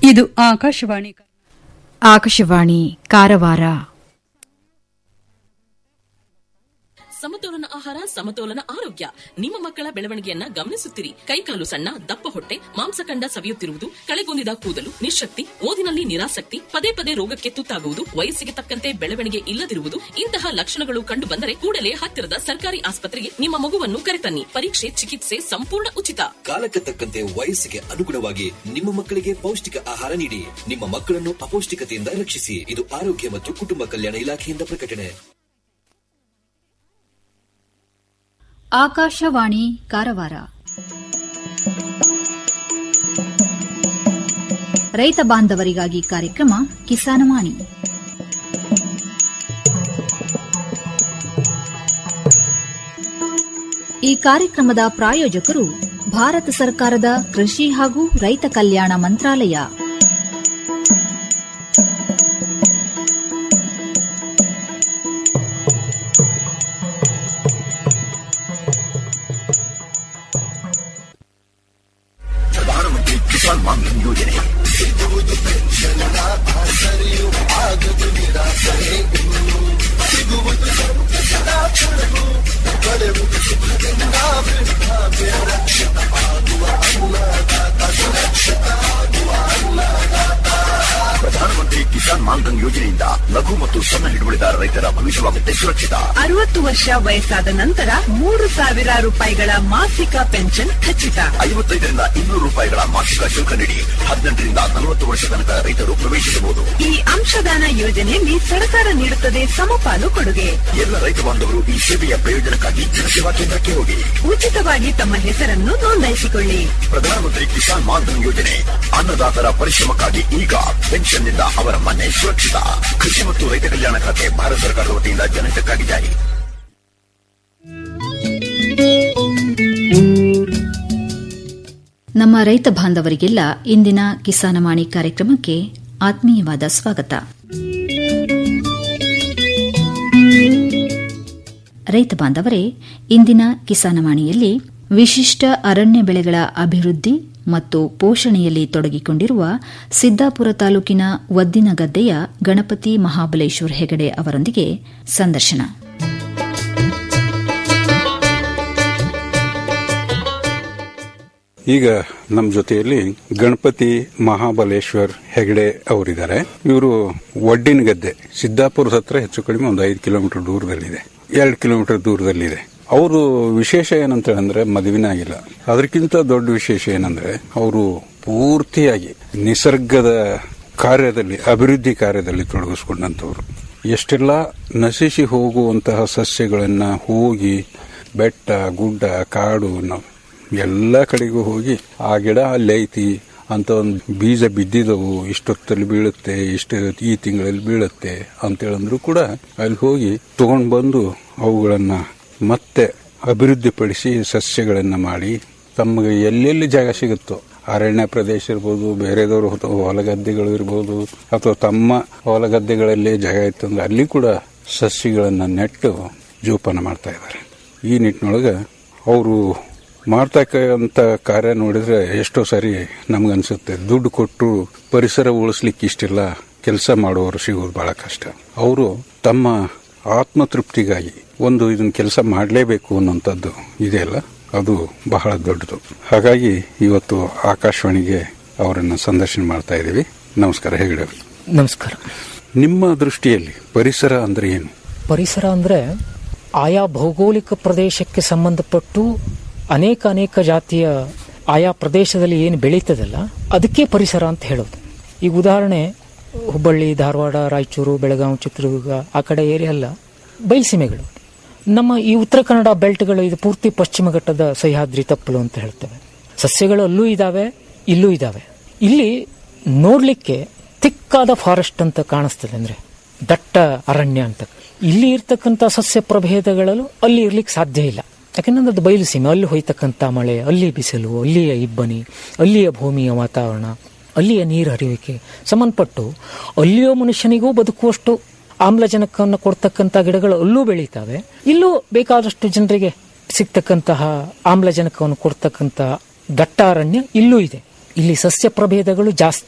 ಇದು ಆಕಾಶವಾಣಿ ಆಕಾಶವಾಣಿ ಕಾರವಾರ ಸಮತೋಲನ ಆಹಾರ ಸಮತೋಲನ ಆರೋಗ್ಯ ನಿಮ್ಮ ಮಕ್ಕಳ ಬೆಳವಣಿಗೆಯನ್ನ ಗಮನಿಸುತ್ತಿರಿ ಕೈಕಾಲು ಸಣ್ಣ ದಪ್ಪ ಹೊಟ್ಟೆ ಮಾಂಸಖಂಡ ಸವಿಯುತ್ತಿರುವುದು ಕಳೆಗೊಂದಿದ ಕೂದಲು ನಿಶಕ್ತಿ ಓದಿನಲ್ಲಿ ನಿರಾಸಕ್ತಿ ಪದೇ ಪದೇ ರೋಗಕ್ಕೆ ತುತ್ತಾಗುವುದು ವಯಸ್ಸಿಗೆ ತಕ್ಕಂತೆ ಬೆಳವಣಿಗೆ ಇಲ್ಲದಿರುವುದು ಇಂತಹ ಲಕ್ಷಣಗಳು ಕಂಡು ಬಂದರೆ ಕೂಡಲೇ ಹತ್ತಿರದ ಸರ್ಕಾರಿ ಆಸ್ಪತ್ರೆಗೆ ನಿಮ್ಮ ಮಗುವನ್ನು ಕರೆತನ್ನಿ ಪರೀಕ್ಷೆ ಚಿಕಿತ್ಸೆ ಸಂಪೂರ್ಣ ಉಚಿತ ಕಾಲಕ್ಕೆ ತಕ್ಕಂತೆ ವಯಸ್ಸಿಗೆ ಅನುಗುಣವಾಗಿ ನಿಮ್ಮ ಮಕ್ಕಳಿಗೆ ಪೌಷ್ಟಿಕ ಆಹಾರ ನೀಡಿ ನಿಮ್ಮ ಮಕ್ಕಳನ್ನು ಅಪೌಷ್ಟಿಕತೆಯಿಂದ ರಕ್ಷಿಸಿ ಇದು ಆರೋಗ್ಯ ಮತ್ತು ಕುಟುಂಬ ಕಲ್ಯಾಣ ಇಲಾಖೆಯಿಂದ ಪ್ರಕಟಣೆ ಆಕಾಶವಾಣಿ ಕಾರವಾರ ರೈತ ಬಾಂಧವರಿಗಾಗಿ ಕಾರ್ಯಕ್ರಮ ಕಿಸಾನವಾಣಿ ಈ ಕಾರ್ಯಕ್ರಮದ ಪ್ರಾಯೋಜಕರು ಭಾರತ ಸರ್ಕಾರದ ಕೃಷಿ ಹಾಗೂ ರೈತ ಕಲ್ಯಾಣ ಮಂತ್ರಾಲಯ ಪ್ರಧಾನಮಂತ್ರಿ ಕಿಸಾನ್ ಮಾನ್ಧನ್ ಯೋಜನೆ ಪ್ರಧಾನಮಂತ್ರಿ ಕಿಸಾನ್ ಮಾನ್ಧನ್ ಯೋಜನೆಯಿಂದ ಲಘು ಮತ್ತು ಸಣ್ಣ ಹಿಡುವಳಿದಾರ ರೈತರ ಭವಿಷ್ಯವಾಗುತ್ತೆ ಸುರಕ್ಷಿತ ಅರವತ್ತು ವರ್ಷ ವಯಸ್ಸಾದ ನಂತರ ಮೂರು ಸಾವಿರ ರೂಪಾಯಿಗಳ ಮಾಸಿಕ ಪೆನ್ಷನ್ ಖಚಿತ ಐವತ್ತೈದರಿಂದ ಇನ್ನೂರು ರೂಪಾಯಿಗಳ ಮಾಸಿಕ ಶುಲ್ಕ ನೀಡಿ ಹದಿನೆಂಟರಿಂದ ನಲವತ್ತು ವರ್ಷ ತನಕ ರೈತರು ಪ್ರವೇಶಿಸಬಹುದು ಈ ಅಂಶದಾನ ಯೋಜನೆಯಲ್ಲಿ ಸರ್ಕಾರ ನೀಡುತ್ತದೆ ಸಮಪಾಲು ಕೊಡುಗೆ ಎಲ್ಲ ರೈತ ಬಾಂಧವರು ಈ ಸೇವೆಯ ಪ್ರಯೋಜನಕ್ಕಾಗಿ ಜನಸೇವಾ ಕೇಂದ್ರಕ್ಕೆ ಹೋಗಿ ಉಚಿತವಾಗಿ ತಮ್ಮ ಹೆಸರನ್ನು ನೋಂದಾಯಿಸಿಕೊಳ್ಳಿ ಪ್ರಧಾನಮಂತ್ರಿ ಕಿಸಾನ್ ಮಾನ್ಧನ್ ಯೋಜನೆ ಅನ್ನದಾತರ ಪರಿಶ್ರಮಕ್ಕಾಗಿ ಈಗ ಪೆನ್ಷನ್ನಿಂದ ಅವರ ಮನೆ ಸುರಕ್ಷಿತ ಕೃಷಿ ಮತ್ತು ರೈತ ಕಲ್ಯಾಣ ಖಾತೆ ಭಾರತ ಸರ್ಕಾರದ ವತಿಯಿಂದ ಜನಹಿತಕ್ಕಾಗಿ ಜಾರಿ ನಮ್ಮ ರೈತ ಬಾಂಧವರಿಗೆಲ್ಲ ಇಂದಿನ ಕಿಸಾನವಾಣಿ ಕಾರ್ಯಕ್ರಮಕ್ಕೆ ಆತ್ಮೀಯವಾದ ಸ್ವಾಗತ ರೈತ ಬಾಂಧವರೇ ಇಂದಿನ ಕಿಸಾನವಾಣಿಯಲ್ಲಿ ವಿಶಿಷ್ಟ ಅರಣ್ಯ ಬೆಳೆಗಳ ಅಭಿವೃದ್ಧಿ ಮತ್ತು ಪೋಷಣೆಯಲ್ಲಿ ತೊಡಗಿಕೊಂಡಿರುವ ಸಿದ್ದಾಪುರ ತಾಲೂಕಿನ ವದ್ದಿನಗದ್ದೆಯ ಗಣಪತಿ ಮಹಾಬಲೇಶ್ವರ ಹೆಗಡೆ ಅವರೊಂದಿಗೆ ಸಂದರ್ಶನ ಈಗ ನಮ್ಮ ಜೊತೆಯಲ್ಲಿ ಗಣಪತಿ ಮಹಾಬಲೇಶ್ವರ್ ಹೆಗಡೆ ಅವರಿದ್ದಾರೆ ಇವರು ಒಡ್ಡಿನ ಗದ್ದೆ ಸಿದ್ದಾಪುರದ ಹತ್ರ ಹೆಚ್ಚು ಕಡಿಮೆ ಒಂದು ಐದು ಕಿಲೋಮೀಟರ್ ದೂರದಲ್ಲಿದೆ ಎರಡು ಕಿಲೋಮೀಟರ್ ದೂರದಲ್ಲಿದೆ ಅವರು ವಿಶೇಷ ಏನಂತ ಹೇಳಿದ್ರೆ ಮದುವೆನೇ ಆಗಿಲ್ಲ ಅದಕ್ಕಿಂತ ದೊಡ್ಡ ವಿಶೇಷ ಏನಂದ್ರೆ ಅವರು ಪೂರ್ತಿಯಾಗಿ ನಿಸರ್ಗದ ಕಾರ್ಯದಲ್ಲಿ ಅಭಿವೃದ್ಧಿ ಕಾರ್ಯದಲ್ಲಿ ತೊಡಗಿಸ್ಕೊಂಡಂತವ್ರು ಎಷ್ಟೆಲ್ಲ ನಶಿಸಿ ಹೋಗುವಂತಹ ಸಸ್ಯಗಳನ್ನ ಹೋಗಿ ಬೆಟ್ಟ ಗುಡ್ಡ ಕಾಡು ನಾವು ಎಲ್ಲ ಕಡೆಗೂ ಹೋಗಿ ಆ ಗಿಡ ಅಲ್ಲಿ ಐತಿ ಅಂತ ಒಂದು ಬೀಜ ಬಿದ್ದಿದವು ಇಷ್ಟೊತ್ತಲ್ಲಿ ಬೀಳುತ್ತೆ ಇಷ್ಟು ಈ ತಿಂಗಳಲ್ಲಿ ಬೀಳುತ್ತೆ ಅಂತೇಳಂದ್ರು ಕೂಡ ಅಲ್ಲಿ ಹೋಗಿ ತಗೊಂಡು ಬಂದು ಅವುಗಳನ್ನ ಮತ್ತೆ ಅಭಿವೃದ್ಧಿಪಡಿಸಿ ಸಸ್ಯಗಳನ್ನ ಮಾಡಿ ತಮಗೆ ಎಲ್ಲೆಲ್ಲಿ ಜಾಗ ಸಿಗುತ್ತೋ ಅರಣ್ಯ ಪ್ರದೇಶ ಇರ್ಬೋದು ಬೇರೆದವರು ಹೊಲಗದ್ದೆಗಳು ಇರ್ಬೋದು ಅಥವಾ ತಮ್ಮ ಹೊಲಗದ್ದೆಗಳಲ್ಲಿ ಜಾಗ ಇತ್ತಂದ್ರೆ ಅಲ್ಲಿ ಕೂಡ ಸಸ್ಯಗಳನ್ನ ನೆಟ್ಟು ಜೋಪಾನ ಮಾಡ್ತಾ ಇದ್ದಾರೆ ಈ ನಿಟ್ಟಿನೊಳಗೆ ಅವರು ಮಾಡ್ತಕ್ಕಂಥ ಕಾರ್ಯ ನೋಡಿದ್ರೆ ಎಷ್ಟೋ ಸಾರಿ ನಮ್ಗನ್ಸುತ್ತೆ ದುಡ್ಡು ಕೊಟ್ಟು ಪರಿಸರ ಉಳಿಸ್ಲಿಕ್ಕೆ ಇಷ್ಟೆಲ್ಲ ಕೆಲಸ ಮಾಡುವವರು ಸಿಗೋದು ಬಹಳ ಕಷ್ಟ ಅವರು ತಮ್ಮ ಆತ್ಮತೃಪ್ತಿಗಾಗಿ ಒಂದು ಇದನ್ನ ಕೆಲಸ ಮಾಡಲೇಬೇಕು ಅನ್ನೋಂಥದ್ದು ಇದೆಯಲ್ಲ ಅದು ಬಹಳ ದೊಡ್ಡದು ಹಾಗಾಗಿ ಇವತ್ತು ಆಕಾಶವಾಣಿಗೆ ಅವರನ್ನು ಸಂದರ್ಶನ ಮಾಡ್ತಾ ಇದ್ದೀವಿ ನಮಸ್ಕಾರ ಹೆಗಡೆ ಅವರೇ. ನಮಸ್ಕಾರ ನಿಮ್ಮ ದೃಷ್ಟಿಯಲ್ಲಿ ಪರಿಸರ ಅಂದ್ರೆ ಏನು ಪರಿಸರ ಅಂದರೆ ಆಯಾ ಭೌಗೋಳಿಕ ಪ್ರದೇಶಕ್ಕೆ ಸಂಬಂಧಪಟ್ಟು ಅನೇಕ ಅನೇಕ ಜಾತಿಯ ಆಯಾ ಪ್ರದೇಶದಲ್ಲಿ ಏನು ಬೆಳೀತದಲ್ಲ ಅದಕ್ಕೆ ಪರಿಸರ ಅಂತ ಹೇಳೋದು ಈಗ ಉದಾಹರಣೆ ಹುಬ್ಬಳ್ಳಿ ಧಾರವಾಡ ರಾಯಚೂರು ಬೆಳಗಾವಿ ಚಿತ್ರದುರ್ಗ ಆ ಕಡೆ ಏರಿಯಾ ಎಲ್ಲ ಬಯಲುಸೀಮೆಗಳು ನಮ್ಮ ಈ ಉತ್ತರ ಕನ್ನಡ ಬೆಲ್ಟ್ಗಳು ಇದು ಪೂರ್ತಿ ಪಶ್ಚಿಮ ಘಟ್ಟದ ಸಹ್ಯಾದ್ರಿ ತಪ್ಪಲು ಅಂತ ಹೇಳ್ತೇವೆ ಸಸ್ಯಗಳು ಅಲ್ಲೂ ಇದಾವೆ ಇಲ್ಲೂ ಇದಾವೆ ಇಲ್ಲಿ ನೋಡ್ಲಿಕ್ಕೆ ತಿಕ್ಕಾದ ಫಾರೆಸ್ಟ್ ಅಂತ ಕಾಣಿಸ್ತದೆ ಅಂದ್ರೆ ದಟ್ಟ ಅರಣ್ಯ ಅಂತ ಇಲ್ಲಿ ಇರ್ತಕ್ಕಂಥ ಸಸ್ಯ ಪ್ರಭೇದಗಳಲ್ಲೂ ಅಲ್ಲಿ ಇರ್ಲಿಕ್ಕೆ ಸಾಧ್ಯ ಇಲ್ಲ ಯಾಕಂದ್ರೆ ಅದು ಬಯಲು ಸೀಮೆ ಅಲ್ಲಿ ಹೋಯ್ತಕ್ಕಂಥ ಮಳೆ ಅಲ್ಲಿ ಬಿಸಿಲು ಅಲ್ಲಿಯ ಇಬ್ಬನಿ ಅಲ್ಲಿಯ ಭೂಮಿಯ ವಾತಾವರಣ ಅಲ್ಲಿಯ ನೀರು ಹರಿಯುವಿಕೆ ಸಂಬಂಧಪಟ್ಟು ಅಲ್ಲಿಯೋ ಮನುಷ್ಯನಿಗೂ ಬದುಕುವಷ್ಟು ಆಮ್ಲಜನಕವನ್ನು ಕೊಡ್ತಕ್ಕಂಥ ಗಿಡಗಳು ಅಲ್ಲೂ ಬೆಳೀತಾವೆ ಇಲ್ಲೂ ಬೇಕಾದಷ್ಟು ಜನರಿಗೆ ಸಿಗ್ತಕ್ಕಂತಹ ಆಮ್ಲಜನಕವನ್ನು ಕೊಡ್ತಕ್ಕಂತಹ ದಟ್ಟಾರಣ್ಯ ಇಲ್ಲೂ ಇದೆ ಇಲ್ಲಿ ಸಸ್ಯ ಪ್ರಭೇದಗಳು ಜಾಸ್ತಿ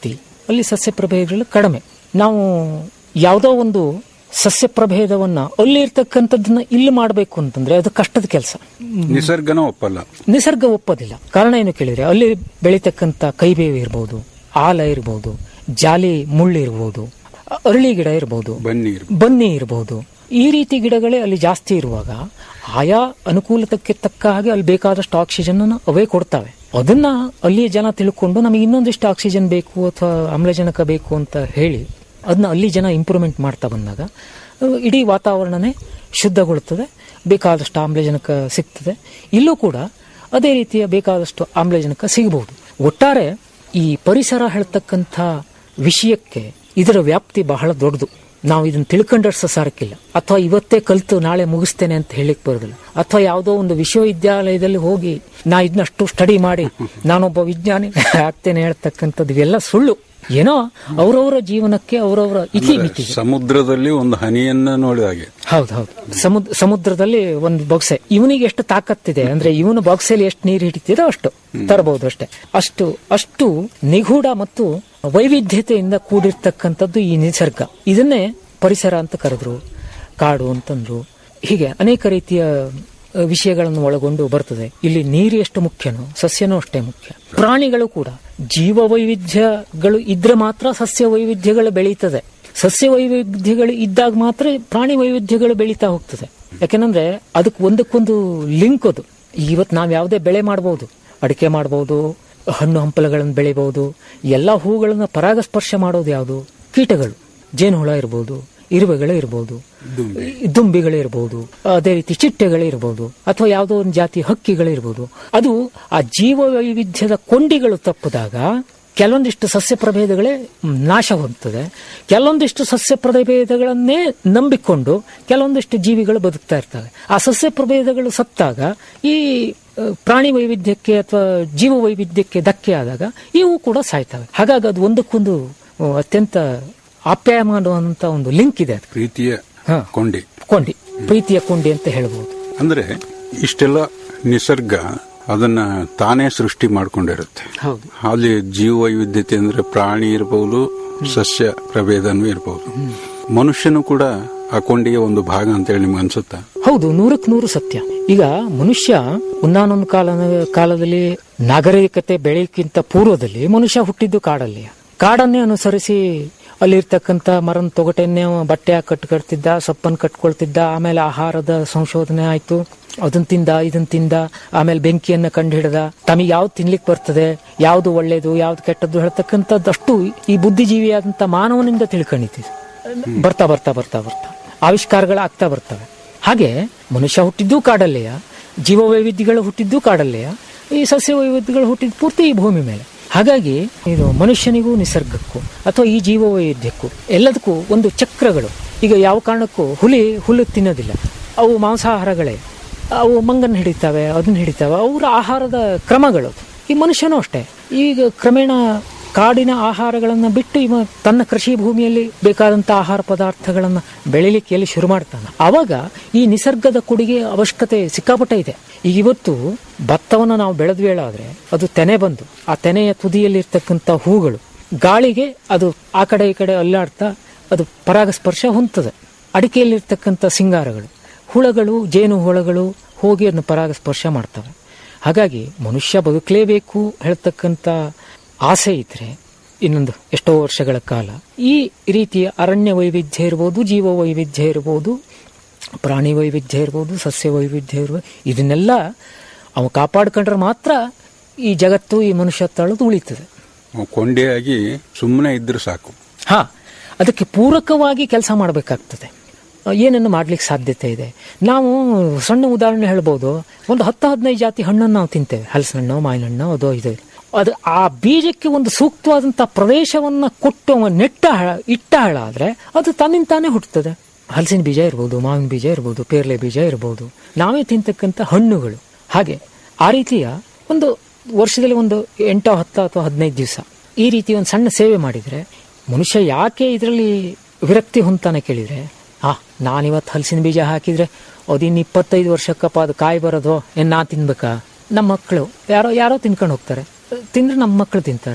ಅಲ್ಲಿ ಸಸ್ಯ ಪ್ರಭೇದಗಳು ಕಡಿಮೆ ನಾವು ಯಾವುದೋ ಒಂದು ಸಸ್ಯ ಪ್ರಭೇದವನ್ನ ಅಲ್ಲಿ ಇರ್ತಕ್ಕಂಥದ್ದನ್ನ ಇಲ್ಲಿ ಮಾಡಬೇಕು ಅಂತಂದ್ರೆ ಅದು ಕಷ್ಟದ ಕೆಲಸ ನಿಸರ್ಗನ ಒಪ್ಪಲ್ಲ ನಿಸರ್ಗ ಒಪ್ಪೋದಿಲ್ಲ ಕಾರಣ ಏನು ಕೇಳಿದ್ರೆ ಅಲ್ಲಿ ಬೆಳೀತಕ್ಕಂಥ ಕೈಬೇವು ಇರ್ಬೋದು ಆಲ ಇರ್ಬೋದು ಜಾಲಿ ಮುಳ್ಳು ಇರ್ಬೋದು ಅರಳಿ ಗಿಡ ಇರ್ಬೋದು ಬನ್ನಿ ಬನ್ನಿ ಇರಬಹುದು ಈ ರೀತಿ ಗಿಡಗಳೇ ಅಲ್ಲಿ ಜಾಸ್ತಿ ಇರುವಾಗ ಆಯಾ ಅನುಕೂಲತಕ್ಕೆ ತಕ್ಕ ಹಾಗೆ ಅಲ್ಲಿ ಬೇಕಾದಷ್ಟು ಆಕ್ಸಿಜನ್ ಅವೇ ಕೊಡ್ತವೆ ಅದನ್ನ ಅಲ್ಲಿಯ ಜನ ತಿಳ್ಕೊಂಡು ನಮಗೆ ಇನ್ನೊಂದಿಷ್ಟು ಆಕ್ಸಿಜನ್ ಬೇಕು ಅಥವಾ ಆಮ್ಲಜನಕ ಬೇಕು ಅಂತ ಹೇಳಿ ಅದನ್ನ ಅಲ್ಲಿ ಜನ ಇಂಪ್ರೂವ್ಮೆಂಟ್ ಮಾಡ್ತಾ ಬಂದಾಗ ಅಹ್, ಇಡೀ ವಾತಾವರಣನೇ ಶುದ್ಧಗೊಳ್ಳುತ್ತದೆ ಬೇಕಾದಷ್ಟು ಆಮ್ಲಜನಕ ಸಿಗ್ತದೆ ಇಲ್ಲೂ ಕೂಡ ಅದೇ ರೀತಿಯ ಬೇಕಾದಷ್ಟು ಆಮ್ಲಜನಕ ಸಿಗಬಹುದು ಒಟ್ಟಾರೆ ಈ ಪರಿಸರ ಹೇಳ್ತಕ್ಕಂಥ ವಿಷಯಕ್ಕೆ ಇದರ ವ್ಯಾಪ್ತಿ ಬಹಳ ದೊಡ್ಡದು ನಾವು ಇದನ್ನ ತಿಳ್ಕೊಂಡಷ್ಟು ಸಾರಕ್ಕಿಲ್ಲ ಅಥವಾ ಇವತ್ತೇ ಕಲ್ತು ನಾಳೆ ಮುಗಿಸ್ತೇನೆ ಅಂತ ಹೇಳಿಕ್ ಬರೋದಿಲ್ಲ ಅಥವಾ ಯಾವುದೋ ಒಂದು ವಿಶ್ವವಿದ್ಯಾಲಯದಲ್ಲಿ ಹೋಗಿ ನಾ ಇದನ್ನಷ್ಟು ಸ್ಟಡಿ ಮಾಡಿ ನಾನೊಬ್ಬ ವಿಜ್ಞಾನಿ ಆಗ್ತೇನೆ ಹೇಳ್ತಕ್ಕಂಥದ್ದು ಇವೆಲ್ಲ ಸುಳ್ಳು ಏನೋ ಅವರವರ ಜೀವನಕ್ಕೆ ಅವರವರ ಇತಿ ಮಿತಿ ಸಮುದ್ರದಲ್ಲಿ ಒಂದು ಹನಿಯನ್ನ ನೋಡಿದ ಹಾಗೆ ಹೌದು ಹೌದು ಸಮುದ್ರ ಸಮುದ್ರದಲ್ಲಿ ಒಂದು ಬೊಕ್ಸೆ ಇವನಿಗೆ ಎಷ್ಟು ತಾಕತ್ತಿದೆ ಅಂದ್ರೆ ಇವನು ಬಾಕ್ಸಲ್ಲಿ ಎಷ್ಟು ನೀರು ಹಿಡಿತಿದೋ ಅಷ್ಟು ತರಬಹುದು ಅಷ್ಟೇ ಅಷ್ಟು ಅಷ್ಟು ನಿಗೂಢ ಮತ್ತು ವೈವಿಧ್ಯತೆಯಿಂದ ಕೂಡಿರ್ತಕ್ಕಂಥದ್ದು ಈ ನಿಸರ್ಗ ಇದನ್ನೇ ಪರಿಸರ ಅಂತ ಕರೆದ್ರು ಕಾಡು ಅಂತಂದ್ರು ಹೀಗೆ ಅನೇಕ ರೀತಿಯ ಅ, ವಿಷಯಗಳನ್ನು ಒಳಗೊಂಡು ಬರ್ತದೆ ಇಲ್ಲಿ ನೀರು ಎಷ್ಟು ಮುಖ್ಯನೋ ಸಸ್ಯನೂ ಅಷ್ಟೇ ಮುಖ್ಯ ಪ್ರಾಣಿಗಳು ಕೂಡ ಜೀವ ವೈವಿಧ್ಯಗಳು ಇದ್ರೆ ಮಾತ್ರ ಸಸ್ಯ ವೈವಿಧ್ಯಗಳು ಬೆಳೀತದೆ ಸಸ್ಯ ವೈವಿಧ್ಯಗಳು ಇದ್ದಾಗ ಮಾತ್ರ ಪ್ರಾಣಿ ವೈವಿಧ್ಯಗಳು ಬೆಳೀತಾ ಹೋಗ್ತದೆ ಯಾಕೆಂದ್ರೆ ಅದಕ್ಕೆ ಒಂದಕ್ಕೊಂದು ಲಿಂಕ್ ಅದು ಇವತ್ತು ನಾವು ಯಾವುದೇ ಬೆಳೆ ಮಾಡಬಹುದು ಅಡಿಕೆ ಮಾಡಬಹುದು ಹಣ್ಣು ಹಂಪಲುಗಳನ್ನು ಬೆಳಿಬಹುದು ಎಲ್ಲ ಹೂಗಳನ್ನ ಪರಾಗಸ್ಪರ್ಶ ಮಾಡೋದು ಯಾವುದು ಕೀಟಗಳು ಜೇನುಹುಳ ಇರ್ಬೋದು ಇರುವೆಗಳು ಇರ್ಬೋದು ದುಂಬಿಗಳು ಇರ್ಬೋದು ಅದೇ ರೀತಿ ಚಿಟ್ಟೆಗಳು ಇರ್ಬೋದು ಅಥವಾ ಯಾವುದೋ ಒಂದು ಜಾತಿ ಹಕ್ಕಿಗಳು ಇರ್ಬೋದು ಅದು ಆ ಜೀವ ವೈವಿಧ್ಯದ ಕೊಂಡಿಗಳು ತಪ್ಪಿದಾಗ ಕೆಲವೊಂದಿಷ್ಟು ಸಸ್ಯ ಪ್ರಭೇದಗಳೇ ನಾಶ ಹೊಂದುತ್ತದೆ ಕೆಲವೊಂದಿಷ್ಟು ಸಸ್ಯ ಪ್ರಭೇದಗಳನ್ನೇ ನಂಬಿಕೊಂಡು ಕೆಲವೊಂದಿಷ್ಟು ಜೀವಿಗಳು ಬದುಕ್ತಾ ಇರ್ತವೆ ಆ ಸಸ್ಯ ಪ್ರಭೇದಗಳು ಸತ್ತಾಗ ಈ ಆ, ಪ್ರಾಣಿ ವೈವಿಧ್ಯಕ್ಕೆ ಅಥವಾ ಜೀವ ವೈವಿಧ್ಯಕ್ಕೆ ಧಕ್ಕೆ ಆದಾಗ ಇವು ಕೂಡ ಸಾಯ್ತವೆ ಹಾಗಾಗಿ ಅದು ಒಂದಕ್ಕೊಂದು ಆ, ಅತ್ಯಂತ ಆಪ್ಯಾಯಮಾನುವಂತ ಒಂದು ಲಿಂಕ್ ಇದೆ ಅದು ಪ್ರೀತಿಯ ಹಾ. ಕೊಂಡಿ ಕೊಂಡಿ ಪ್ರೀತಿಯ ಕೊಂಡಿ ಅಂತ ಹೇಳ್ಬೋದು ಅಂದ್ರೆ ಇಷ್ಟೆಲ್ಲ ನಿಸರ್ಗ ಅದನ್ನ ತಾನೇ ಸೃಷ್ಟಿ ಮಾಡ್ಕೊಂಡಿರುತ್ತೆ ಹೌದು ಅಲ್ಲಿ ಜೀವ ವೈವಿಧ್ಯತೆ ಅಂದ್ರೆ ಪ್ರಾಣಿ ಇರಬಹುದು ಸಸ್ಯ ಪ್ರಭೇದನೂ ಇರಬಹುದು ಮನುಷ್ಯನು ಕೂಡ ಆ ಕೊಂಡಿಗೆ ಒಂದು ಭಾಗ ಅಂತ ಹೇಳಿ ನಿಮ್ಗೆ ಅನ್ಸುತ್ತಾ ಹೌದು ನೂರಕ್ಕೆ ನೂರು ಸತ್ಯ ಈಗ ಮನುಷ್ಯ ಒಂದಾನೊಂದು ಕಾಲ ಕಾಲದಲ್ಲಿ ನಾಗರಿಕತೆ ಬೆಳೆಯಕ್ಕಿಂತ ಪೂರ್ವದಲ್ಲಿ ಮನುಷ್ಯ ಹುಟ್ಟಿದ್ದು ಕಾಡಲ್ಲಿ ಕಾಡನ್ನೇ ಅನುಸರಿಸಿ ಅಲ್ಲಿರ್ತಕ್ಕಂಥ ಮರನ ತೊಗಟೆನ್ನೇ ಅವ ಬಟ್ಟೆ ಹಾಕಿ ಕಟ್ಕೊಳ್ತಿದ್ದ ಸೊಪ್ಪನ್ನು ಕಟ್ಕೊಳ್ತಿದ್ದ ಆಮೇಲೆ ಆಹಾರದ ಸಂಶೋಧನೆ ಆಯ್ತು ಅದನ್ನ ತಿಂದ ಇದನ್ನ ತಿಂದ ಆಮೇಲೆ ಬೆಂಕಿಯನ್ನ ಕಂಡು ಹಿಡ್ದ ತಮಗೆ ಯಾವ್ದು ತಿನ್ಲಿಕ್ಕೆ ಬರ್ತದೆ ಯಾವ್ದು ಒಳ್ಳೇದು ಯಾವ್ದು ಕೆಟ್ಟದ್ದು ಹೇಳ್ತಕ್ಕಂಥದ್ದಷ್ಟು ಈ ಬುದ್ಧಿಜೀವಿಯಾದಂಥ ಮಾನವನಿಂದ ತಿಳ್ಕೊಂಡಿದ್ದೀವಿ ಬರ್ತಾ ಬರ್ತಾ ಬರ್ತಾ ಬರ್ತಾ ಆವಿಷ್ಕಾರಗಳಾಗ್ತಾ ಬರ್ತವೆ ಹಾಗೆ ಮನುಷ್ಯ ಹುಟ್ಟಿದ್ದು ಕಾಡಲ್ಲೆಯ ಜೀವ ವೈವಿಧ್ಯಗಳು ಹುಟ್ಟಿದ್ದು ಕಾಡಲ್ಲೆಯ ಈ ಸಸ್ಯ ವೈವಿಧ್ಯಗಳು ಹುಟ್ಟಿದ್ದು ಪೂರ್ತಿ ಈ ಭೂಮಿ ಮೇಲೆ ಹಾಗಾಗಿ ಇದು ಮನುಷ್ಯನಿಗೂ ನಿಸರ್ಗಕ್ಕೂ ಅಥವಾ ಈ ಜೀವ ವೈವಿಧ್ಯಕ್ಕೂ ಎಲ್ಲದಕ್ಕೂ ಒಂದು ಚಕ್ರಗಳು ಈಗ ಯಾವ ಕಾರಣಕ್ಕೂ ಹುಲಿ ಹುಲ್ಲು ತಿನ್ನೋದಿಲ್ಲ ಅವು ಮಾಂಸಾಹಾರಗಳೇ ಅವು ಮಂಗನ್ ಹಿಡಿತಾವೆ ಅದನ್ನ ಹಿಡಿತಾವೆ ಅವರ ಆಹಾರದ ಕ್ರಮಗಳು ಈ ಮನುಷ್ಯನೂ ಅಷ್ಟೇ ಈಗ ಕ್ರಮೇಣ ಕಾಡಿನ ಆಹಾರಗಳನ್ನು ಬಿಟ್ಟು ಇವ ತನ್ನ ಕೃಷಿ ಭೂಮಿಯಲ್ಲಿ ಬೇಕಾದಂತ ಆಹಾರ ಪದಾರ್ಥಗಳನ್ನು ಬೆಳಿಲಿಕ್ಕೆ ಎಲ್ಲಿ ಶುರು ಮಾಡ್ತಾನೆ ಅವಾಗ ಈ ನಿಸರ್ಗದ ಕೊಡುಗೆ ಅವಶ್ಯಕತೆ ಸಿಕ್ಕಾಪಟ್ಟೆ ಇದೆ ಈಗ ಇವತ್ತು ಭತ್ತವನ್ನು ನಾವು ಬೆಳೆದ್ವೇಳಾದ್ರೆ ಅದು ತೆನೆ ಬಂದು ಆ ತೆನೆಯ ತುದಿಯಲ್ಲಿ ಇರ್ತಕ್ಕಂಥ ಹೂಗಳು ಗಾಳಿಗೆ ಅದು ಆ ಕಡೆ ಈ ಕಡೆ ಅಲ್ಲಾಡ್ತಾ ಅದು ಪರಾಗಸ್ಪರ್ಶ ಹೊಂದ್ತದೆ ಅಡಿಕೆಯಲ್ಲಿರ್ತಕ್ಕಂಥ ಸಿಂಗಾರಗಳು ಹುಳಗಳು ಜೇನು ಹುಳಗಳು ಹೋಗಿ ಅದನ್ನು ಪರಾಗಸ್ಪರ್ಶ ಮಾಡ್ತವೆ ಹಾಗಾಗಿ ಮನುಷ್ಯ ಬದುಕಲೇಬೇಕು ಹೇಳ್ತಕ್ಕಂಥ ಆಸೆ ಇದ್ರೆ ಇನ್ನೊಂದು ಎಷ್ಟೋ ವರ್ಷಗಳ ಕಾಲ ಈ ರೀತಿಯ ಅರಣ್ಯ ವೈವಿಧ್ಯ ಇರ್ಬೋದು ಜೀವ ವೈವಿಧ್ಯ ಇರ್ಬೋದು ಪ್ರಾಣಿ ವೈವಿಧ್ಯ ಇರ್ಬೋದು ಸಸ್ಯ ವೈವಿಧ್ಯ ಇರ್ಬೋದು ಇದನ್ನೆಲ್ಲ ಅವ ಕಾಪಾಡ್ಕೊಂಡ್ರೆ ಮಾತ್ರ ಈ ಜಗತ್ತು ಈ ಮನುಷ್ಯ ತಳದು ಉಳಿತದೆ ಕೊಂಡಿಯಾಗಿ ಸುಮ್ಮನೆ ಇದ್ರೆ ಸಾಕು ಹಾ ಅದಕ್ಕೆ ಪೂರಕವಾಗಿ ಕೆಲಸ ಮಾಡಬೇಕಾಗ್ತದೆ ಏನನ್ನು ಮಾಡ್ಲಿಕ್ಕೆ ಸಾಧ್ಯತೆ ಇದೆ ನಾವು ಸಣ್ಣ ಉದಾಹರಣೆ ಹೇಳ್ಬೋದು ಒಂದು ಹತ್ತು ಹದಿನೈದು ಜಾತಿ ಹಣ್ಣನ್ನು ನಾವು ತಿಂತೇವೆ ಹಲಸಿನ ಹಣ್ಣು ಮಾವಿನ ಹಣ್ಣು ಅದೋ ಇದು ಅದು ಆ ಬೀಜಕ್ಕೆ ಒಂದು ಸೂಕ್ತವಾದಂಥ ಪ್ರದೇಶವನ್ನ ಕೊಟ್ಟು ಅವ ನೆಟ್ಟ ಹಳ- ಇಟ್ಟ ಹಳ ಆದ್ರೆ ಅದು ತನ್ನಿಂದ ತಾನೇ ಹುಟ್ಟುತ್ತದೆ ಹಲಸಿನ ಬೀಜ ಇರ್ಬೋದು ಮಾವಿನ ಬೀಜ ಇರ್ಬೋದು ಪೇರ್ಲೆ ಬೀಜ ಇರ್ಬೋದು ನಾವೇ ತಿಂತಕ್ಕಂಥ ಹಣ್ಣುಗಳು ಹಾಗೆ ಆ ರೀತಿಯ ಒಂದು ವರ್ಷದಲ್ಲಿ ಒಂದು ಎಂಟೋ ಹತ್ತು ಅಥವಾ ಹದಿನೈದು ದಿವಸ ಈ ರೀತಿ ಒಂದು ಸಣ್ಣ ಸೇವೆ ಮಾಡಿದ್ರೆ ಮನುಷ್ಯ ಯಾಕೆ ಇದರಲ್ಲಿ ವಿರಕ್ತಿ ಹೊಂತಾನೆ ಕೇಳಿದ್ರೆ ಆ ನಾನಿವತ್ತು ಹಲಸಿನ ಬೀಜ ಹಾಕಿದ್ರೆ ಅದಿನ್ನು ಇಪ್ಪತ್ತೈದು ವರ್ಷಕ್ಕಪ್ಪ ಅದು ಕಾಯಿ ಬರೋದು ಏನ್ ನಾ ತಿನ್ಬೇಕಾ ನಮ್ಮ ಮಕ್ಕಳು ಯಾರೋ ಯಾರೋ ತಿನ್ಕೊಂಡು ಹೋಗ್ತಾರೆ ತಿಂದ್ರೆ ನಮ್ಮ ಮಕ್ಕಳು ತಿಂತಾರೆ